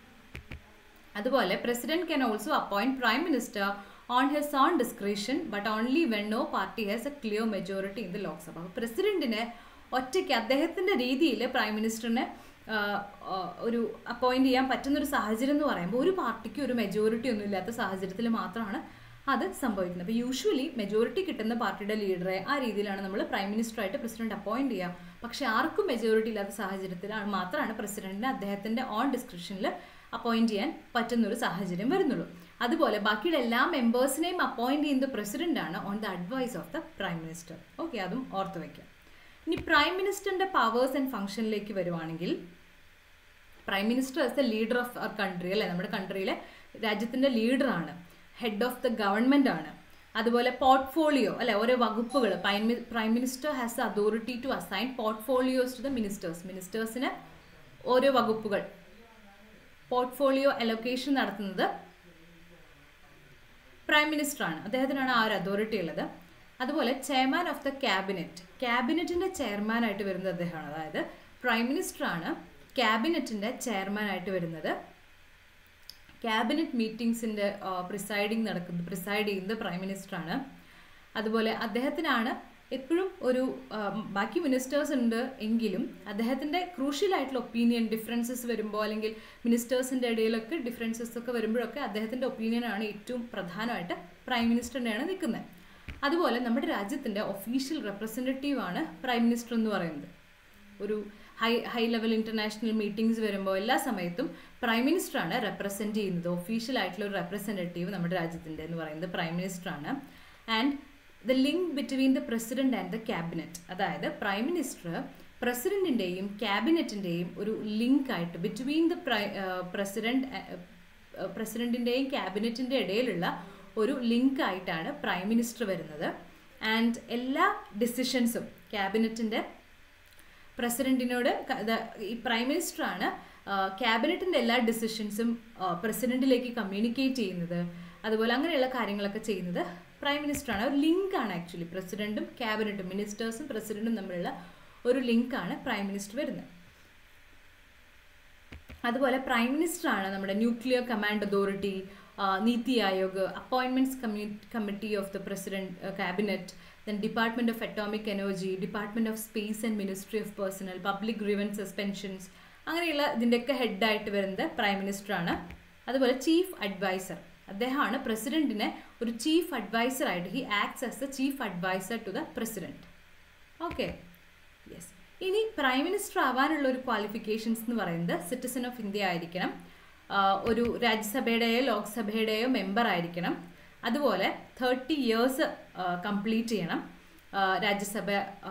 അതുപോലെ president can also appoint prime minister on his own discretion but only when no party has a clear majority in the Lok Sabha അപ്പോൾ പ്രസിഡന്റിന് ഒറ്റയ്ക്ക് അദ്ദേഹത്തിൻ്റെ രീതിയിൽ പ്രൈം മിനിസ്റ്ററിനെ ഒരു അപ്പോയിന്റ് ചെയ്യാൻ പറ്റുന്ന ഒരു സാഹചര്യം എന്ന് പറയുമ്പോൾ ഒരു പാർട്ടിക്ക് ഒരു മെജോറിറ്റി ഒന്നും ഇല്ലാത്ത സാഹചര്യത്തിൽ മാത്രമാണ് അത് സംഭവിക്കുന്നത് അപ്പോൾ യൂഷ്വലി മെജോറിറ്റി കിട്ടുന്ന പാർട്ടിയുടെ ലീഡറെ ആ രീതിയിലാണ് നമ്മൾ പ്രൈം മിനിസ്റ്ററായിട്ട് പ്രസിഡന്റ് അപ്പോയിന്റ് ചെയ്യുക പക്ഷെ ആർക്കും മെജോറിറ്റി ഇല്ലാത്ത സാഹചര്യത്തിലാണ് മാത്രമാണ് പ്രസിഡന്റിനെ അദ്ദേഹത്തിന്റെ ഓൺ ഡിസ്ക്രിപ്ഷനിൽ അപ്പോയിന്റ് ചെയ്യാൻ പറ്റുന്ന ഒരു സാഹചര്യം വരുന്നുള്ളൂ അതുപോലെ ബാക്കിയുള്ള എല്ലാ മെമ്പേഴ്സിനെയും അപ്പോയിന്റ് ചെയ്യുന്നത് പ്രസിഡന്റ് ആണ് on the advice of the prime minister okay അതും ഓർത്ത് വയ്ക്കാം ഇനി പ്രൈം മിനിസ്റ്ററിന്റെ പവേഴ്സ് ആൻഡ് ഫംഗ്ഷനിലേക്ക് വരുവാണെങ്കിൽ prime minister as the leader of our country അല്ലെ നമ്മുടെ കൺട്രിയിലെ രാജ്യത്തിന്റെ ലീഡറാണ് ഹെഡ് ഓഫ് ദ ഗവൺമെന്റ് ആണ് അതുപോലെ പോർട്ട്ഫോളിയോ അല്ലെ ഓരോ വകുപ്പുകൾ prime minister has the authority to assign portfolios to the ministers മിനിസ്റ്റേഴ്സിന് ഓരോ വകുപ്പുകൾ പോർട്ട്ഫോളിയോ അലൊക്കേഷൻ നടത്തുന്നത് പ്രൈം മിനിസ്റ്റർ ആണ് അദ്ദേഹത്തിനാണ് ആ ഒരു അതോറിറ്റി ഉള്ളത് അതുപോലെ ചെയർമാൻ ഓഫ് ദ ക്യാബിനറ്റ് ക്യാബിനറ്റിന്റെ ചെയർമാൻ ആയിട്ട് വരുന്നത് അദ്ദേഹമാണ് അതായത് പ്രൈം മിനിസ്റ്റർ ആണ് ക്യാബിനറ്റിന്റെ ചെയർമാൻ ആയിട്ട് വരുന്നത് ക്യാബിനറ്റ് മീറ്റിംഗ്സിന്റെ പ്രിസൈഡിങ് നടക്കുന്നത് പ്രിസൈഡ് ചെയ്യുന്നത് പ്രൈം മിനിസ്റ്റർ ആണ് അതുപോലെ അദ്ദേഹത്തിനാണ് എപ്പോഴും ഒരു ബാക്കി മിനിസ്റ്റേഴ്സ് ഉണ്ട് എങ്കിലും അദ്ദേഹത്തിൻ്റെ ക്രൂഷ്യൽ ആയിട്ടുള്ള ഒപ്പീനിയൻ ഡിഫറൻസസ് വരുമ്പോൾ അല്ലെങ്കിൽ മിനിസ്റ്റേഴ്സിൻ്റെ ഇടയിലൊക്കെ ഡിഫറൻസസ് ഒക്കെ വരുമ്പോഴൊക്കെ അദ്ദേഹത്തിൻ്റെ ഒപ്പീനിയനാണ് ഏറ്റവും പ്രധാനമായിട്ട് പ്രൈം മിനിസ്റ്ററിൻ്റെയാണ് നിൽക്കുന്നത് അതുപോലെ നമ്മുടെ രാജ്യത്തിൻ്റെ ഒഫീഷ്യൽ റെപ്രസെൻറ്റേറ്റീവ് ആണ് പ്രൈം മിനിസ്റ്റർ എന്ന് പറയുന്നത് ഒരു high high level international meetings വരുമ്പോൾ എല്ലാ സമയത്തും പ്രൈം മിനിസ്റ്ററാണ് റെപ്രസെൻറ്റ് ചെയ്യുന്നത് ഒഫീഷ്യൽ ആയിട്ടുള്ള ഒരു റെപ്രസെൻറ്റേറ്റീവ് നമ്മുടെ രാജ്യത്തിൻ്റെ എന്ന് പറയുന്നത് പ്രൈം മിനിസ്റ്ററാണ് and the link between the president and the cabinet അതായത് പ്രൈം മിനിസ്റ്റർ പ്രസിഡന്റിൻ്റെയും ക്യാബിനറ്റിൻ്റെയും ഒരു ലിങ്ക് ആയിട്ട് ബിറ്റ്വീൻ ദ പ്രസിഡന്റ് പ്രസിഡന്റിൻ്റെയും ക്യാബിനറ്റിൻ്റെ ഇടയിലുള്ള ഒരു ലിങ്ക് ആയിട്ടാണ് പ്രൈം മിനിസ്റ്റർ വരുന്നത് ആൻഡ് എല്ലാ ഡിസിഷൻസും ക്യാബിനറ്റിൻ്റെ പ്രസിഡന്റിനോട് ഈ പ്രൈം മിനിസ്റ്ററാണ് ക്യാബിനറ്റിൻ്റെ എല്ലാ ഡിസിഷൻസും പ്രസിഡന്റിലേക്ക് കമ്മ്യൂണിക്കേറ്റ് ചെയ്യുന്നത് അതുപോലെ അങ്ങനെയുള്ള കാര്യങ്ങളൊക്കെ ചെയ്യുന്നത് പ്രൈം മിനിസ്റ്ററാണ് ഒരു ലിങ്കാണ് ആക്ച്വലി പ്രസിഡന്റും ക്യാബിനറ്റും മിനിസ്റ്റേഴ്സും പ്രസിഡന്റും തമ്മിലുള്ള ഒരു ലിങ്കാണ് പ്രൈം മിനിസ്റ്റർ വരുന്നത് അതുപോലെ പ്രൈം മിനിസ്റ്ററാണ് നമ്മുടെ nuclear command authority NITI Aayog appointments കമ്മ്യൂ committee of the president cabinet then department of atomic energy department of space and ministry of personnel public grievance suspensions അങ്ങനെയുള്ള ഇതിൻ്റെയൊക്കെ ഹെഡായിട്ട് വരുന്നത് പ്രൈം മിനിസ്റ്ററാണ് അതുപോലെ ചീഫ് അഡ്വൈസർ അദ്ദേഹമാണ് പ്രസിഡന്റിനെ ഒരു ചീഫ് അഡ്വൈസർ ആയിട്ട് he acts as the chief advisor to the president okay yes ഇനി prime minister ആവാനുള്ള ഒരു ക്വാളിഫിക്കേഷൻസ് എന്ന് പറയുന്നത് സിറ്റിസൺ ഓഫ് ഇന്ത്യ ആയിരിക്കണം ഒരു രാജ്യസഭയുടെയോ ലോക്സഭയുടെയോ മെമ്പർ ആയിരിക്കണം അതുപോലെ തേർട്ടി ഇയേഴ്സ് കംപ്ലീറ്റ് ചെയ്യണം രാജ്യസഭ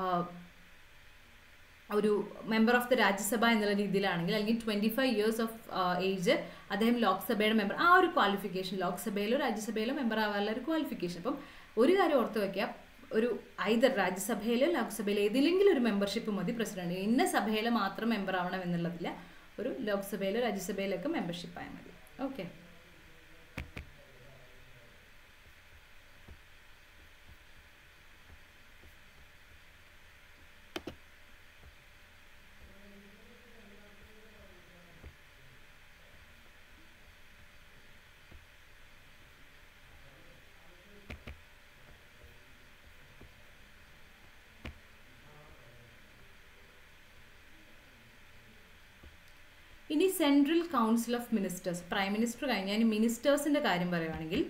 ഒരു മെമ്പർ ഓഫ് ദ രാജ്യസഭ എന്നുള്ള രീതിയിലാണെങ്കിൽ അല്ലെങ്കിൽ twenty five years of age അദ്ദേഹം ലോക്സഭയുടെ മെമ്പർ ആ ഒരു ക്വാളിഫിക്കേഷൻ ലോക്സഭയിലോ രാജ്യസഭയിലോ മെമ്പർ ആവാനുള്ള ഒരു ക്വാളിഫിക്കേഷൻ അപ്പം ഒരു കാര്യം ഓർത്ത് വയ്ക്കുക ഒരു ഐതർ രാജ്യസഭയിലോ ലോക്സഭയിലോ ഏതിലെങ്കിലും ഒരു മെമ്പർഷിപ്പ് മതി പ്രസിഡന്റ് ഇന്ന സഭയിൽ മാത്രം മെമ്പർ ആവണം എന്നുള്ളതില്ല ഒരു ലോക്സഭയിലോ രാജ്യസഭയിലൊക്കെ മെമ്പർഷിപ്പ് ആയാൽ മതി ഓക്കെ ഇനി central council of ministers prime minister കഴിഞ്ഞാൽ ഇനി മിനിസ്റ്റേഴ്സിൻ്റെ കാര്യം പറയുവാണെങ്കിൽ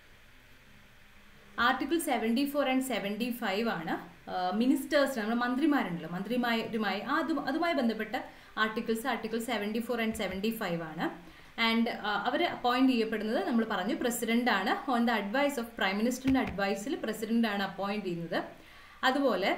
article seventy four and seventy five ആണ് മിനിസ്റ്റേഴ്സ് നമ്മുടെ മന്ത്രിമാരുണ്ടല്ലോ മന്ത്രിമാരുമായി അതും അതുമായി ബന്ധപ്പെട്ട articles article seventy four and seventy five ആണ് ആൻഡ് അവർ അപ്പോയിന്റ് ചെയ്യപ്പെടുന്നത് നമ്മൾ പറഞ്ഞു പ്രസിഡന്റ് ആണ് on the advice of prime മിനിസ്റ്ററിന്റെ അഡ്വൈസിൽ പ്രസിഡന്റ് ആണ് അപ്പോയിന്റ് ചെയ്യുന്നത് അതുപോലെ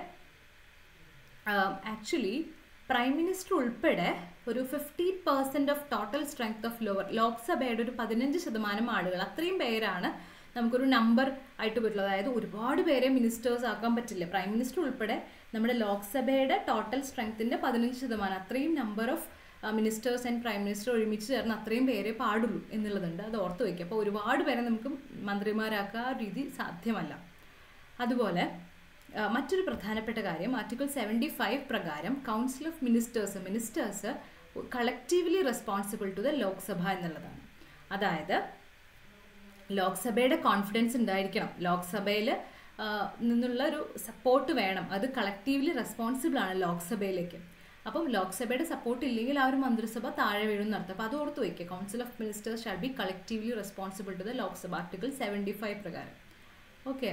ആക്ച്വലി പ്രൈം മിനിസ്റ്റർ ഉൾപ്പെടെ ഒരു fifty percent of total strength of lower ലോക്സഭയുടെ ഒരു പതിനഞ്ച് ശതമാനം ആളുകൾ അത്രയും പേരാണ് നമുക്കൊരു നമ്പർ ആയിട്ട് പറ്റുള്ളൂ അതായത് ഒരുപാട് പേരെ മിനിസ്റ്റേഴ്സ് ആക്കാൻ പറ്റില്ല പ്രൈം മിനിസ്റ്റർ ഉൾപ്പെടെ നമ്മുടെ ലോക്സഭയുടെ ടോട്ടൽ സ്ട്രെങ്ത്തിൻ്റെ പതിനഞ്ച് ശതമാനം അത്രയും number of ministers and prime minister ഒരുമിച്ച് ചേർന്ന് അത്രയും പേരെ പാടുള്ളൂ എന്നുള്ളതുണ്ട് അത് ഓർത്ത് വയ്ക്കുക അപ്പോൾ ഒരുപാട് പേരെ നമുക്ക് മന്ത്രിമാരാക്കുക ആ രീതി സാധ്യമല്ല അതുപോലെ മറ്റൊരു പ്രധാനപ്പെട്ട കാര്യം ആർട്ടിക്കിൾ സെവൻറ്റി ഫൈവ് പ്രകാരം council of ministers ministers collectively responsible to the Lok Sabha എന്നുള്ളതാണ് അതായത് ലോക്സഭയുടെ കോൺഫിഡൻസ് ഉണ്ടായിരിക്കണം ലോക്സഭയിൽ നിന്നുള്ള ഒരു സപ്പോർട്ട് വേണം അത് കളക്റ്റീവ്ലി റെസ്പോൺസിബിൾ ആണ് ലോക്സഭയിലേക്ക് അപ്പം ലോക്സഭയുടെ സപ്പോർട്ട് ഇല്ലെങ്കിൽ ആ ഒരു മന്ത്രിസഭ താഴെ വീഴും നടത്തും അപ്പോൾ അത് ഓർത്ത് വയ്ക്കുക council of ministers shall be collectively responsible to the Lok Sabha article seventy five പ്രകാരം ഓക്കെ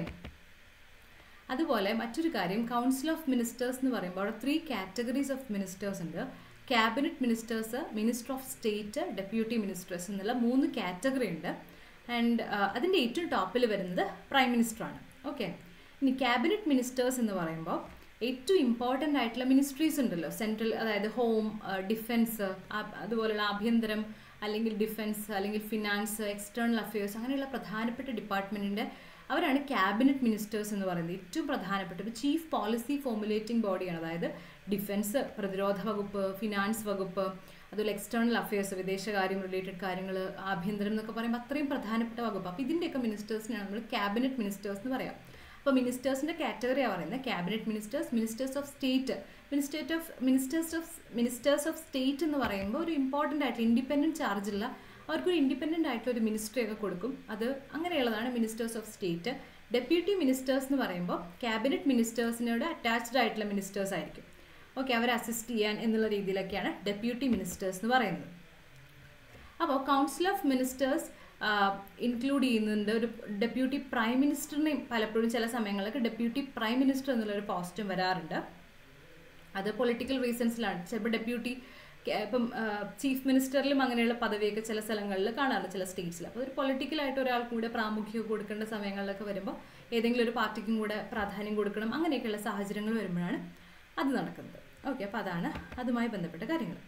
അതുപോലെ മറ്റൊരു കാര്യം കൗൺസിൽ ഓഫ് മിനിസ്റ്റേഴ്സ് എന്ന് പറയുമ്പോൾ അവിടെ ത്രീ കാറ്റഗറീസ് ഓഫ് മിനിസ്റ്റേഴ്സ് ഉണ്ട് cabinet ministers minister of state deputy ministers എന്നുള്ള മൂന്ന് കാറ്റഗറി ഉണ്ട് ആൻഡ് അതിൻ്റെ ഏറ്റവും ടോപ്പിൽ വരുന്നത് പ്രൈം മിനിസ്റ്ററാണ് ഓക്കെ ഇനി ക്യാബിനറ്റ് മിനിസ്റ്റേഴ്സ് എന്ന് പറയുമ്പോൾ ഏറ്റവും ഇമ്പോർട്ടൻ്റ് ആയിട്ടുള്ള മിനിസ്ട്രീസ് ഉണ്ടല്ലോ സെൻട്രൽ അതായത് ഹോം ഡിഫൻസ് അതുപോലുള്ള ആഭ്യന്തരം അല്ലെങ്കിൽ ഡിഫൻസ് അല്ലെങ്കിൽ ഫിനാൻസ് എക്സ്റ്റേണൽ അഫയേഴ്സ് അങ്ങനെയുള്ള പ്രധാനപ്പെട്ട ഡിപ്പാർട്ട്മെൻറ്റിൻ്റെ അവരാണ് ക്യാബിനറ്റ് മിനിസ്റ്റേഴ്സ് എന്ന് പറയുന്നത് ഏറ്റവും പ്രധാനപ്പെട്ട ഒരു ചീഫ് പോളിസി ഫോമുലേറ്റിംഗ് ബോഡിയാണ് അതായത് ഡിഫൻസ് പ്രതിരോധ വകുപ്പ് ഫിനാൻസ് വകുപ്പ് അതുപോലെ എക്സ്റ്റേണൽ അഫയേഴ്സ് വിദേശകാര്യം റിലേറ്റഡ് കാര്യങ്ങൾ ആഭ്യന്തരം എന്നൊക്കെ പറയുമ്പോൾ അത്രയും പ്രധാനപ്പെട്ട വകുപ്പ് അപ്പോൾ ഇതിൻ്റെയൊക്കെ മിനിസ്റ്റേഴ്സിനാണ് നമ്മൾ ക്യാബിനറ്റ് മിനിസ്റ്റേഴ്സ് എന്ന് പറയാം അപ്പോൾ മിനിസ്റ്റേഴ്സിൻ്റെ കാറ്റഗറിയാണ് പറയുന്നത് cabinet ministers ministers of state minister of ministers of ministers of state എന്ന് പറയുമ്പോൾ ഒരു ഇമ്പോർട്ടൻ്റ് ആയിട്ട് ഇൻഡിപെൻഡൻറ്റ് ചാർജുള്ള അവർക്കൊരു ഇൻഡിപെൻഡൻ്റ് ആയിട്ടുള്ള ഒരു മിനിസ്ട്രി ഒക്കെ കൊടുക്കും അത് അങ്ങനെയുള്ളതാണ് ministers of state deputy ministers എന്ന് പറയുമ്പോൾ ക്യാബിനറ്റ് മിനിസ്റ്റേഴ്സിനോട് അറ്റാച്ച്ഡ് ആയിട്ടുള്ള മിനിസ്റ്റേഴ്സ് ആയിരിക്കും ഓക്കെ അവരെ അസിസ്റ്റ് ചെയ്യാൻ എന്നുള്ള രീതിയിലൊക്കെയാണ് ഡെപ്യൂട്ടി മിനിസ്റ്റേഴ്സ് എന്ന് പറയുന്നത് അപ്പോൾ കൗൺസിൽ ഓഫ് മിനിസ്റ്റേഴ്സ് ഇൻക്ലൂഡ് ചെയ്യുന്നുണ്ട് ഒരു ഡെപ്യൂട്ടി പ്രൈം മിനിസ്റ്ററിനെയും പലപ്പോഴും ചില സമയങ്ങളിലൊക്കെ ഡെപ്യൂട്ടി പ്രൈം മിനിസ്റ്റർ എന്നുള്ളൊരു പോസ്റ്റും വരാറുണ്ട് അത് പൊളിറ്റിക്കൽ റീസൺസിലാണ് ചിലപ്പോൾ ഡെപ്യൂട്ടി ഇപ്പം ചീഫ് മിനിസ്റ്ററിലും അങ്ങനെയുള്ള പദവിയൊക്കെ ചില സ്ഥലങ്ങളിൽ കാണാറുണ്ട് ചില സ്റ്റേറ്റ്സിൽ അപ്പോൾ ഒരു പൊളിറ്റിക്കലായിട്ട് ഒരാൾക്കും കൂടെ പ്രാമുഖ്യം കൊടുക്കേണ്ട സമയങ്ങളിലൊക്കെ വരുമ്പോൾ ഏതെങ്കിലും ഒരു പാർട്ടിക്കും കൂടെ പ്രാധാന്യം കൊടുക്കണം അങ്ങനെയൊക്കെയുള്ള സാഹചര്യങ്ങൾ വരുമ്പോഴാണ് അത് നടക്കുന്നത് ഓക്കെ അപ്പോൾ അതാണ് അതുമായി ബന്ധപ്പെട്ട കാര്യങ്ങൾ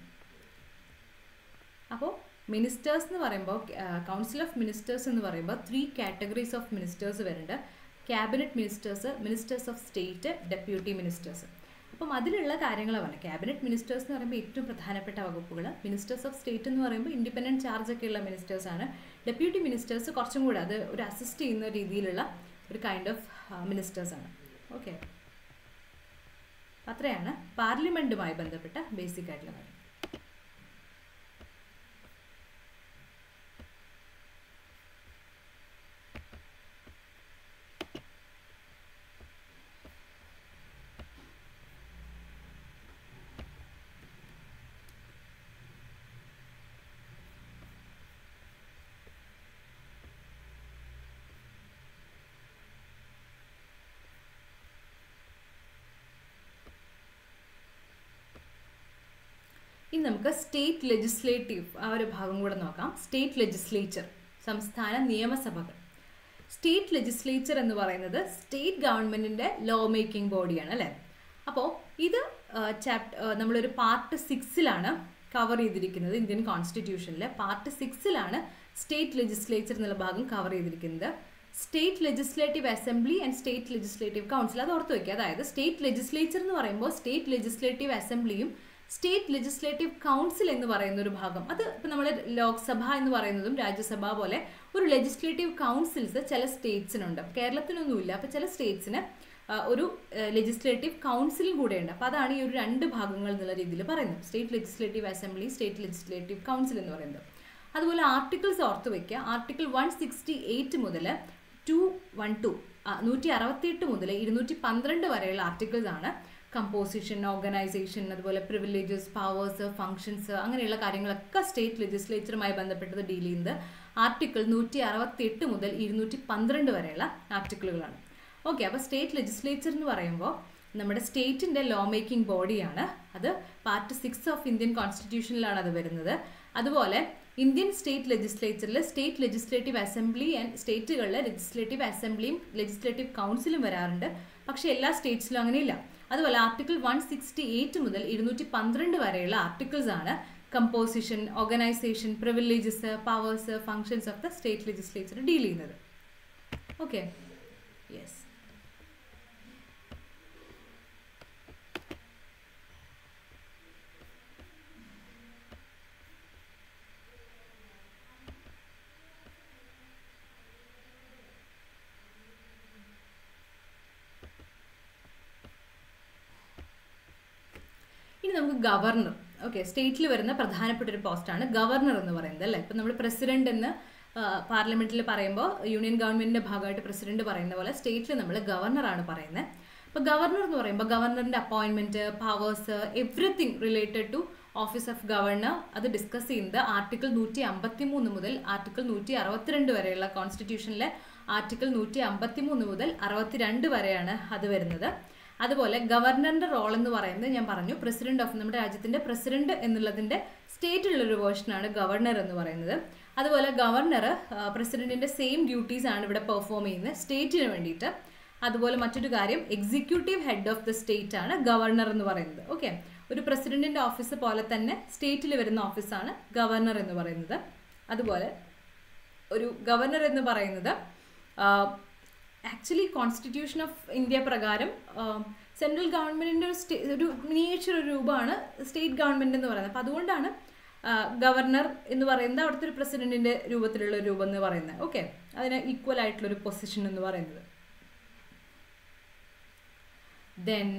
അപ്പോൾ മിനിസ്റ്റേഴ്സ് എന്ന് പറയുമ്പോൾ കൗൺസിൽ ഓഫ് മിനിസ്റ്റേഴ്സ് എന്ന് പറയുമ്പോൾ ത്രീ കാറ്റഗറീസ് ഓഫ് മിനിസ്റ്റേഴ്സ് വരുന്നുണ്ട് cabinet ministers ministers of state deputy ministers അപ്പം അതിലുള്ള കാര്യങ്ങൾ പറഞ്ഞു ക്യാബിനറ്റ് മിനിസ്റ്റേഴ്സ് എന്ന് പറയുമ്പോൾ ഏറ്റവും പ്രധാനപ്പെട്ട വകുപ്പുകൾ മിനിസ്റ്റേഴ്സ് ഓഫ് സ്റ്റേറ്റ് എന്ന് പറയുമ്പോൾ ഇൻഡിപെൻഡൻറ്റ് ചാർജ് ഒക്കെ ഉള്ള മിനിസ്റ്റേഴ്സാണ് ഡെപ്യൂട്ടി മിനിസ്റ്റേഴ്സ് കുറച്ചും കൂടെ അത് ഒരു അസിസ്റ്റ് ചെയ്യുന്ന രീതിയിലുള്ള ഒരു കൈൻഡ് ഓഫ് മിനിസ്റ്റേഴ്സാണ് ഓക്കെ അത്രയാണ് പാർലമെൻറ്റുമായി ബന്ധപ്പെട്ട ബേസിക് ആയിട്ടുള്ള കാര്യം ഇനി നമുക്ക് സ്റ്റേറ്റ് ലെജിസ്ലേറ്റീവ് ആ ഒരു ഭാഗം കൂടെ നോക്കാം സ്റ്റേറ്റ് ലെജിസ്ലേച്ചർ സംസ്ഥാന നിയമസഭകൾ സ്റ്റേറ്റ് ലെജിസ്ലേച്ചർ എന്ന് പറയുന്നത് സ്റ്റേറ്റ് ഗവൺമെൻറ്റിൻ്റെ ലോ മേക്കിംഗ് ബോഡിയാണ് അല്ലേ അപ്പോൾ ഇത് ചാപ്റ്റർ നമ്മളൊരു പാർട്ട് സിക്സിലാണ് കവർ ചെയ്തിരിക്കുന്നത് ഇന്ത്യൻ കോൺസ്റ്റിറ്റ്യൂഷനിൽ പാർട്ട് സിക്സിലാണ് സ്റ്റേറ്റ് ലെജിസ്ലേച്ചർ എന്നുള്ള ഭാഗം കവർ ചെയ്തിരിക്കുന്നത് state legislative assembly and state legislative council അത് ഓർത്ത് വയ്ക്കുക അതായത് സ്റ്റേറ്റ് ലെജിസ്ലേച്ചർ എന്ന് പറയുമ്പോൾ സ്റ്റേറ്റ് ലെജിസ്ലേറ്റീവ് അസംബ്ലിയും സ്റ്റേറ്റ് ലെജിസ്ലേറ്റീവ് കൗൺസിൽ എന്ന് പറയുന്ന ഒരു ഭാഗം അത് ഇപ്പം നമ്മൾ ലോക്സഭ എന്ന് പറയുന്നതും രാജ്യസഭ പോലെ ഒരു ലെജിസ്ലേറ്റീവ് കൗൺസിൽസ് ചില സ്റ്റേറ്റ്സിനുണ്ട് കേരളത്തിനൊന്നുമില്ല അപ്പോൾ ചില സ്റ്റേറ്റ്സിന് ഒരു ലെജിസ്ലേറ്റീവ് കൗൺസിലും കൂടെയുണ്ട് അപ്പോൾ അതാണ് ഈ ഒരു രണ്ട് ഭാഗങ്ങൾ എന്നുള്ള രീതിയിൽ പറയുന്നത് state legislative assembly state legislative council എന്ന് പറയുന്നത് അതുപോലെ ആർട്ടിക്കിൾസ് ഓർത്ത് വയ്ക്കുക ആർട്ടിക്കിൾ വൺ സിക്സ്റ്റി എയ്റ്റ് മുതൽ ടു വൺ ടു നൂറ്റി അറുപത്തിയെട്ട് മുതൽ ഇരുന്നൂറ്റി പന്ത്രണ്ട് വരെയുള്ള ആർട്ടിക്കിൾസ് ആണ് കമ്പോസിഷൻ ഓർഗനൈസേഷൻ അതുപോലെ പ്രിവിലേജസ് പവേഴ്സ് ഫങ്ഷൻസ് അങ്ങനെയുള്ള കാര്യങ്ങളൊക്കെ സ്റ്റേറ്റ് ലെജിസ്ലേച്ചറുമായി ബന്ധപ്പെട്ടത് ഡീൽ ചെയ്യുന്നത് ആർട്ടിക്കിൾ നൂറ്റി അറുപത്തി എട്ട് മുതൽ ഇരുന്നൂറ്റി പന്ത്രണ്ട് വരെയുള്ള ആർട്ടിക്കിളുകളാണ് ഓക്കെ അപ്പോൾ സ്റ്റേറ്റ് ലെജിസ്ലേച്ചർ എന്ന് പറയുമ്പോൾ നമ്മുടെ സ്റ്റേറ്റിൻ്റെ ലോ മേക്കിംഗ് ബോഡിയാണ് അത് പാർട്ട് സിക്സ് ഓഫ് ഇന്ത്യൻ കോൺസ്റ്റിറ്റ്യൂഷനിലാണ് അത് വരുന്നത് അതുപോലെ ഇന്ത്യൻ സ്റ്റേറ്റ് ലെജിസ്ലേച്ചറിൽ സ്റ്റേറ്റ് ലെജിസ്ലേറ്റീവ് അസംബ്ലി ആൻഡ് സ്റ്റേറ്റുകളിൽ ലെജിസ്ലേറ്റീവ് അസംബ്ലിയും ലെജിസ്ലേറ്റീവ് കൗൺസിലും വരാറുണ്ട് പക്ഷേ എല്ലാ സ്റ്റേറ്റ്സിലും അങ്ങനെയില്ല അതുപോലെ ആർട്ടിക്കിൾ വൺ സിക്സ്റ്റി എയ്റ്റ് മുതൽ ഇരുന്നൂറ്റി പന്ത്രണ്ട് വരെയുള്ള ആർട്ടിക്കിൾസ് ആണ് composition organisation privileges powers functions of the state legislature deal ചെയ്യുന്നത് ഓക്കെ യെസ് ഇനി നമുക്ക് ഗവർണർ ഓക്കെ സ്റ്റേറ്റിൽ വരുന്ന പ്രധാനപ്പെട്ട ഒരു പോസ്റ്റാണ് ഗവർണർ എന്ന് പറയുന്നത് അല്ലേ ഇപ്പം നമ്മൾ പ്രസിഡന്റ് എന്ന് പാർലമെന്റിൽ പറയുമ്പോൾ യൂണിയൻ ഗവൺമെന്റിന്റെ ഭാഗമായിട്ട് പ്രസിഡന്റ് പറയുന്ന പോലെ സ്റ്റേറ്റിൽ നമ്മൾ ഗവർണറാണ് പറയുന്നത് അപ്പോൾ ഗവർണർ എന്ന് പറയുമ്പോൾ ഗവർണറിന്റെ അപ്പോയിൻമെന്റ് powers everything related to office of governor അത് ഡിസ്കസ് ചെയ്യുന്നത് ആർട്ടിക്കിൾ നൂറ്റി അമ്പത്തി മൂന്ന് മുതൽ ആർട്ടിക്കിൾ നൂറ്റി അറുപത്തിരണ്ട് വരെയുള്ള കോൺസ്റ്റിറ്റ്യൂഷനിലെ ആർട്ടിക്കിൾ നൂറ്റി അമ്പത്തി മൂന്ന് മുതൽ അറുപത്തിരണ്ട് വരെയാണ് അത് വരുന്നത് അതുപോലെ ഗവർണറിന്റെ റോൾ എന്ന് പറയുന്നത് ഞാൻ പറഞ്ഞു പ്രസിഡന്റ് ഓഫ് നമ്മുടെ രാജ്യത്തിന്റെ പ്രസിഡന്റ് എന്നുള്ളതിന്റെ സ്റ്റേറ്റിലുള്ളൊരു വേർഷനാണ് ഗവർണർ എന്ന് പറയുന്നത് അതുപോലെ ഗവർണർ പ്രസിഡന്റിന്റെ സെയിം ഡ്യൂട്ടീസ് ആണ് ഇവിടെ പെർഫോം ചെയ്യുന്നത് സ്റ്റേറ്റിന് വേണ്ടിയിട്ട് അതുപോലെ മറ്റൊരു കാര്യം executive head of the state ആണ് ഗവർണർ എന്ന് പറയുന്നത് ഓക്കെ ഒരു പ്രസിഡന്റിന്റെ ഓഫീസ് പോലെ തന്നെ സ്റ്റേറ്റിൽ വരുന്ന ഓഫീസാണ് ഗവർണർ എന്ന് പറയുന്നത് അതുപോലെ ഒരു ഗവർണർ എന്ന് പറയുന്നത് ആക്ച്വലി കോൺസ്റ്റിറ്റ്യൂഷൻ ഓഫ് ഇന്ത്യ പ്രകാരം സെൻട്രൽ ഗവൺമെൻറ്റിൻ്റെ ഒരു സ്റ്റേ ഒരു മിനിയേച്ചർ രൂപമാണ് സ്റ്റേറ്റ് ഗവൺമെൻറ് എന്ന് പറയുന്നത് അപ്പോൾ അതുകൊണ്ടാണ് ഗവർണർ എന്ന് പറയുന്നത് അവിടുത്തെ ഒരു പ്രസിഡന്റിന്റെ രൂപത്തിലുള്ള ഒരു രൂപം എന്ന് പറയുന്നത് ഓക്കെ അതിന് ഈക്വൽ ആയിട്ടുള്ള ഒരു പൊസിഷൻ എന്ന് പറയുന്നത് ദെൻ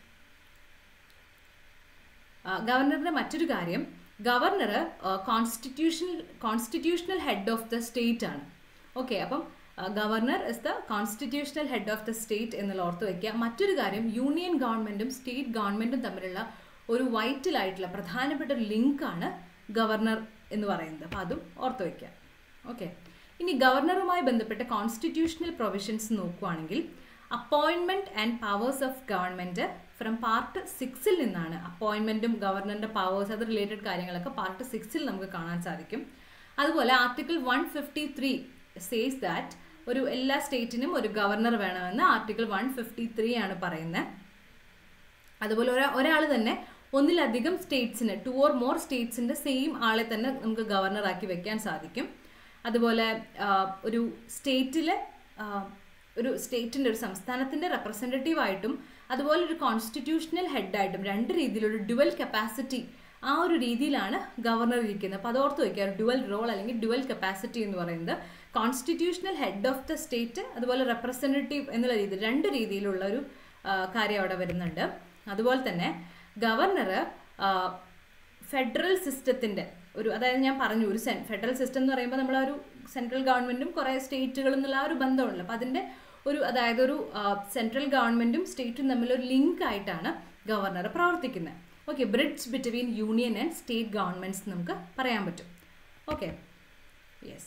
ഗവർണറുടെ മറ്റൊരു കാര്യം governor constitutional constitutional head of the state ആണ് ഓക്കെ അപ്പം governor is the constitutional head of the state എന്നുള്ള ഓർത്ത് വയ്ക്കുക മറ്റൊരു കാര്യം യൂണിയൻ ഗവൺമെൻറ്റും സ്റ്റേറ്റ് ഗവൺമെൻറ്റും തമ്മിലുള്ള ഒരു വൈറ്റലായിട്ടുള്ള പ്രധാനപ്പെട്ട ഒരു ലിങ്കാണ് ഗവർണർ എന്ന് പറയുന്നത് അപ്പോൾ അതും ഓർത്ത് വയ്ക്കുക ഓക്കെ ഇനി ഗവർണറുമായി ബന്ധപ്പെട്ട കോൺസ്റ്റിറ്റ്യൂഷണൽ പ്രൊവിഷൻസ് നോക്കുകയാണെങ്കിൽ appointment and powers of government from part സിക്സിൽ നിന്നാണ് അപ്പോയിൻമെൻറ്റും ഗവർണറിൻ്റെ പവേഴ്സ് അത് റിലേറ്റഡ് കാര്യങ്ങളൊക്കെ പാർട്ട് സിക്സിൽ നമുക്ക് കാണാൻ സാധിക്കും അതുപോലെ article one fifty three says that ഒരു എല്ലാ സ്റ്റേറ്റിനും ഒരു ഗവർണർ വേണമെന്ന് ആർട്ടിക്കിൾ വൺ ഫിഫ്റ്റി ത്രീ ആണ് പറയുന്നത് അതുപോലെ ഒരാ ഒരാൾ തന്നെ ഒന്നിലധികം സ്റ്റേറ്റ്സിന് ടു ഓർ മോർ സ്റ്റേറ്റ്സിൻ്റെ സെയിം ആളെ തന്നെ നമുക്ക് ഗവർണറാക്കി വെക്കാൻ സാധിക്കും അതുപോലെ ഒരു സ്റ്റേറ്റിലെ ഒരു സ്റ്റേറ്റിൻ്റെ ഒരു സംസ്ഥാനത്തിൻ്റെ റെപ്രസെൻറ്റേറ്റീവ് ആയിട്ടും അതുപോലെ ഒരു കോൺസ്റ്റിറ്റ്യൂഷണൽ ഹെഡായിട്ടും രണ്ട് രീതിയിലൊരു ഡുവൽ കപ്പാസിറ്റി ആ ഒരു രീതിയിലാണ് ഗവർണർ ഇരിക്കുന്നത് അപ്പോൾ അതോർത്ത് വയ്ക്കുക ഡുവൽ റോൾ അല്ലെങ്കിൽ ഡുവൽ കപ്പാസിറ്റി എന്ന് പറയുന്നത് constitutional head of the state അതുപോലെ റെപ്രസെൻറ്റേറ്റീവ് എന്നുള്ള രീതിയിൽ രണ്ട് രീതിയിലുള്ള ഒരു കാര്യം അവിടെ വരുന്നുണ്ട് അതുപോലെ തന്നെ ഗവർണർ ഫെഡറൽ സിസ്റ്റത്തിൻ്റെ ഒരു അതായത് ഞാൻ പറഞ്ഞു ഒരു സെൻ ഫെഡറൽ സിസ്റ്റം എന്ന് പറയുമ്പോൾ നമ്മൾ ഒരു സെൻട്രൽ ഗവൺമെൻറ്റും കുറേ സ്റ്റേറ്റുകളും എന്നുള്ള ആ ഒരു ബന്ധമുണ്ടല്ലോ അപ്പോൾ അതിൻ്റെ ഒരു അതായത് ഒരു സെൻട്രൽ ഗവൺമെൻറ്റും സ്റ്റേറ്റും തമ്മിലൊരു ലിങ്ക് ആയിട്ടാണ് ഗവർണർ പ്രവർത്തിക്കുന്നത് okay bridge between union and state governments നമുക്ക് പറയാൻ പറ്റും ഓക്കെ യെസ്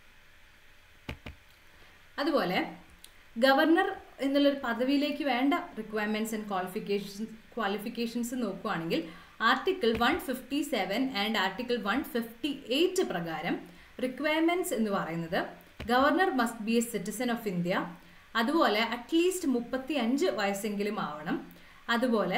അതുപോലെ ഗവർണർ എന്നുള്ളൊരു പദവിയിലേക്ക് വേണ്ട റിക്വയർമെൻറ്റ്സ് ആൻഡ് ക്വാളിഫിക്കേഷൻസ് ക്വാളിഫിക്കേഷൻസ് നോക്കുകയാണെങ്കിൽ article one fifty seven and article one fifty eight പ്രകാരം റിക്വയർമെൻറ്റ്സ് എന്ന് പറയുന്നത് governor must be a citizen of India അതുപോലെ അറ്റ്ലീസ്റ്റ് മുപ്പത്തി അഞ്ച് വയസ്സെങ്കിലും ആവണം അതുപോലെ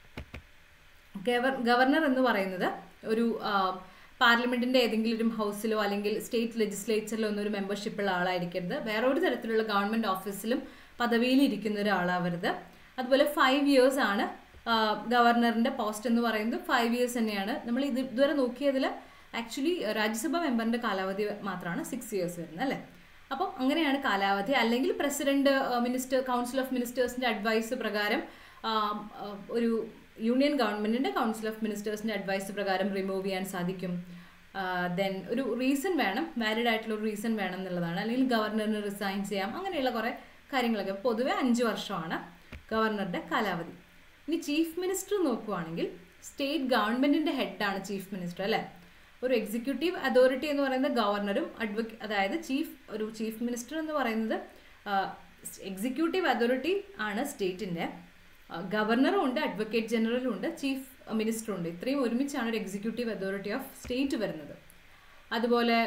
ഗവർണർ എന്ന് പറയുന്നത് ഒരു പാർലമെന്റിന്റെ ഏതെങ്കിലും ഒരു ഹൗസിലോ അല്ലെങ്കിൽ സ്റ്റേറ്റ് ലെജിസ്ലേച്ചറിലോ ഒന്നും ഒരു മെമ്പർഷിപ്പുള്ള ആളായിരിക്കരുത് വേറെ ഒരു തരത്തിലുള്ള ഗവൺമെന്റ് ഓഫീസിലും പദവിയിൽ ഇരിക്കുന്ന ഒരാളാവരുത് അതുപോലെ ഫൈവ് ഇയേഴ്സ് ആണ് ഗവർണറിന്റെ പോസ്റ്റ് എന്ന് പറയുന്നത് ഫൈവ് ഇയേഴ്സ് തന്നെയാണ് നമ്മൾ ഇത് ഇതുവരെ നോക്കിയതിൽ ആക്ച്വലി രാജ്യസഭാ മെമ്പറിന്റെ കാലാവധി മാത്രമാണ് സിക്സ് ഇയേഴ്സ് വരുന്നത് അല്ലേ അപ്പം അങ്ങനെയാണ് കാലാവധി അല്ലെങ്കിൽ പ്രസിഡന്റ് മിനിസ്റ്റർ കൗൺസിൽ ഓഫ് മിനിസ്റ്റേഴ്സിന്റെ അഡ്വൈസ് പ്രകാരം ഒരു യൂണിയൻ ഗവൺമെന്റിന്റെ കൗൺസിൽ ഓഫ് മിനിസ്റ്റേഴ്സിന്റെ അഡ്വൈസ് പ്രകാരം റിമൂവ് ചെയ്യാൻ സാധിക്കും ദെൻ ഒരു റീസൺ വേണം വാലിഡ് ആയിട്ടുള്ള ഒരു റീസൺ വേണം എന്നുള്ളതാണ് അല്ലെങ്കിൽ ഗവർണറിന് റിസൈൻ ചെയ്യാം അങ്ങനെയുള്ള കുറേ കാര്യങ്ങളൊക്കെ പൊതുവെ അഞ്ച് വർഷമാണ് ഗവർണറുടെ കാലാവധി ഇനി ചീഫ് മിനിസ്റ്റർ നോക്കുവാണെങ്കിൽ സ്റ്റേറ്റ് ഗവൺമെന്റിന്റെ ഹെഡാണ് ചീഫ് മിനിസ്റ്റർ അല്ലേ ഒരു എക്സിക്യൂട്ടീവ് അതോറിറ്റി എന്ന് പറയുന്നത് ഗവർണറും അഡ്വക്ക അതായത് ചീഫ് ഒരു ചീഫ് മിനിസ്റ്റർ എന്ന് പറയുന്നത് എക്സിക്യൂട്ടീവ് അതോറിറ്റി ആണ് സ്റ്റേറ്റിന്റെ ഗവർണറും ഉണ്ട് അഡ്വക്കേറ്റ് ജനറലും ഉണ്ട് ചീഫ് മിനിസ്റ്ററും ഉണ്ട് ഇത്രയും ഒരുമിച്ചാണ് ഒരു എക്സിക്യൂട്ടീവ് അതോറിറ്റി ഓഫ് സ്റ്റേറ്റ് വരുന്നത് അതുപോലെ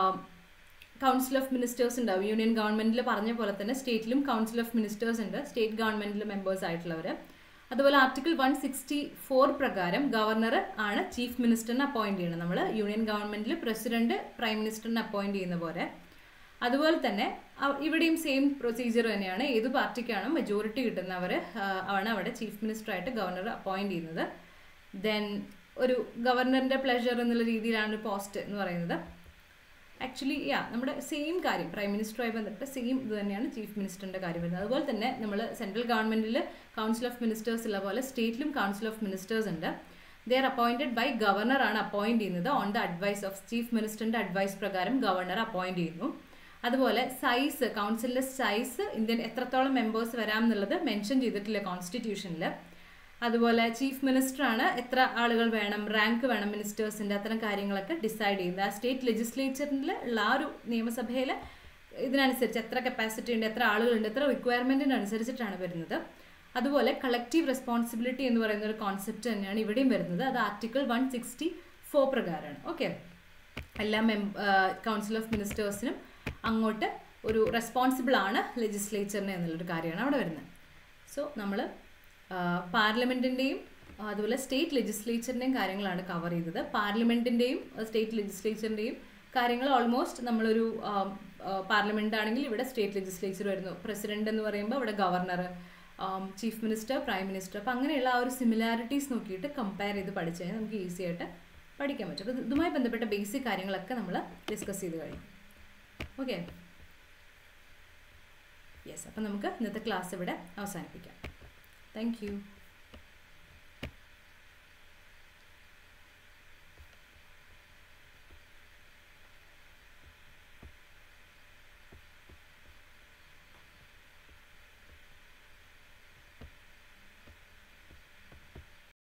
കൗൺസിൽ ഓഫ് മിനിസ്റ്റേഴ്സ് ഉണ്ടാവും യൂണിയൻ ഗവൺമെന്റിൽ പറഞ്ഞ പോലെ തന്നെ സ്റ്റേറ്റിലും കൗൺസിൽ ഓഫ് മിനിസ്റ്റേഴ്സ് ഉണ്ട് സ്റ്റേറ്റ് ഗവൺമെന്റിൽ മെമ്പേഴ്സ് ആയിട്ടുള്ളവർ അതുപോലെ ആർട്ടിക്കിൾ വൺ സിക്സ്റ്റി ഫോർ പ്രകാരം ഗവർണർ ആണ് ചീഫ് മിനിസ്റ്ററിനെ അപ്പോയിന്റ് ചെയ്യുന്നത് നമ്മൾ യൂണിയൻ ഗവൺമെന്റിൽ പ്രസിഡന്റ് പ്രൈം മിനിസ്റ്ററിനെ അപ്പോയിന്റ് ചെയ്യുന്ന പോലെ അതുപോലെ തന്നെ ഇവിടെയും സെയിം പ്രൊസീജിയർ തന്നെയാണ് ഏത് പാർട്ടിക്കാണോ മെജോറിറ്റി കിട്ടുന്നവർ ആണ് അവിടെ ചീഫ് മിനിസ്റ്ററായിട്ട് ഗവർണർ അപ്പോയിന്റ് ചെയ്യുന്നത് ദെൻ ഒരു ഗവർണറിന്റെ പ്ലഷർ എന്നുള്ള രീതിയിലാണ് പോസ്റ്റ് എന്ന് പറയുന്നത് ആക്ച്വലി യാ നമ്മുടെ സെയിം കാര്യം പ്രൈം മിനിസ്റ്ററുമായി ബന്ധപ്പെട്ട സെയിം ഇത് തന്നെയാണ് ചീഫ് മിനിസ്റ്ററിന്റെ കാര്യം വരുന്നത് അതുപോലെ തന്നെ നമ്മൾ സെൻട്രൽ ഗവൺമെന്റിൽ കൗൺസിൽ ഓഫ് മിനിസ്റ്റേഴ്സ് ഉള്ള പോലെ സ്റ്റേറ്റിലും കൗൺസിൽ ഓഫ് മിനിസ്റ്റേഴ്സ് ഉണ്ട് they are appointed by governor ആണ് അപ്പോയിന്റ് ചെയ്യുന്നത് on the advice of chief മിനിസ്റ്ററിന്റെ അഡ്വൈസ് പ്രകാരം ഗവർണർ അപ്പോയിന്റ് ചെയ്യുന്നു അതുപോലെ സൈസ് കൗൺസിലിന്റെ സൈസ് ഇന്ത്യൻ എത്രത്തോളം മെമ്പേഴ്സ് വരാം എന്നുള്ളത് മെൻഷൻ ചെയ്തിട്ടില്ല കോൺസ്റ്റിറ്റ്യൂഷനിൽ അതുപോലെ ചീഫ് മിനിസ്റ്റർ ആണ് എത്ര ആളുകൾ വേണം റാങ്ക് വേണം മിനിസ്റ്റേഴ്സിന്റെ അത്തരം കാര്യങ്ങളൊക്കെ ഡിസൈഡ് ചെയ്യുന്നത് ആ സ്റ്റേറ്റ് ലെജിസ്ലേച്ചറിൽ ഉള്ള ആ ഒരു നിയമസഭയിൽ ഇതിനനുസരിച്ച് എത്ര കപ്പാസിറ്റി ഉണ്ട് എത്ര ആളുകളുണ്ട് എത്ര റിക്വയർമെന്റിന് അനുസരിച്ചിട്ടാണ് വരുന്നത് അതുപോലെ കളക്റ്റീവ് റെസ്പോൺസിബിലിറ്റി എന്ന് പറയുന്ന ഒരു കോൺസെപ്റ്റ് തന്നെയാണ് ഇവിടെയും വരുന്നത് അത് ആർട്ടിക്കിൾ വൺ സിക്സ്റ്റി ഫോർ പ്രകാരമാണ് ഓക്കെ എല്ലാ മെം കൗൺസിൽ ഓഫ് മിനിസ്റ്റേഴ്സിനും അങ്ങോട്ട് ഒരു റെസ്പോൺസിബിൾ ആണ് ലെജിസ്ലേച്ചറിന് എന്നുള്ളൊരു കാര്യമാണ് അവിടെ വരുന്നത് സോ നമ്മൾ പാർലമെൻറ്റിൻ്റെയും അതുപോലെ സ്റ്റേറ്റ് ലെജിസ്ലേച്ചറിൻ്റെയും കാര്യങ്ങളാണ് കവർ ചെയ്തത് പാർലമെൻറ്റിൻ്റെയും സ്റ്റേറ്റ് ലെജിസ്ലേച്ചറിൻ്റെയും കാര്യങ്ങൾ ഓൾമോസ്റ്റ് നമ്മളൊരു പാർലമെൻ്റ് ആണെങ്കിൽ ഇവിടെ സ്റ്റേറ്റ് ലെജിസ്ലേച്ചർ വരുന്നു പ്രസിഡന്റ് എന്ന് പറയുമ്പോൾ ഇവിടെ governor chief minister prime minister അപ്പം അങ്ങനെയുള്ള ആ ഒരു സിമിലാരിറ്റീസ് നോക്കിയിട്ട് കമ്പയർ ചെയ്ത് പഠിച്ചു കഴിഞ്ഞാൽ നമുക്ക് ഈസി ആയിട്ട് പഠിക്കാൻ പറ്റും അപ്പോൾ ഇതുമായി ബന്ധപ്പെട്ട ബേസിക് കാര്യങ്ങളൊക്കെ നമ്മൾ ഡിസ്കസ് ചെയ്ത് കഴിഞ്ഞു ഓക്കെ യെസ് അപ്പം നമുക്ക് ഇന്നത്തെ ക്ലാസ് ഇവിടെ അവസാനിപ്പിക്കാം താങ്ക് യു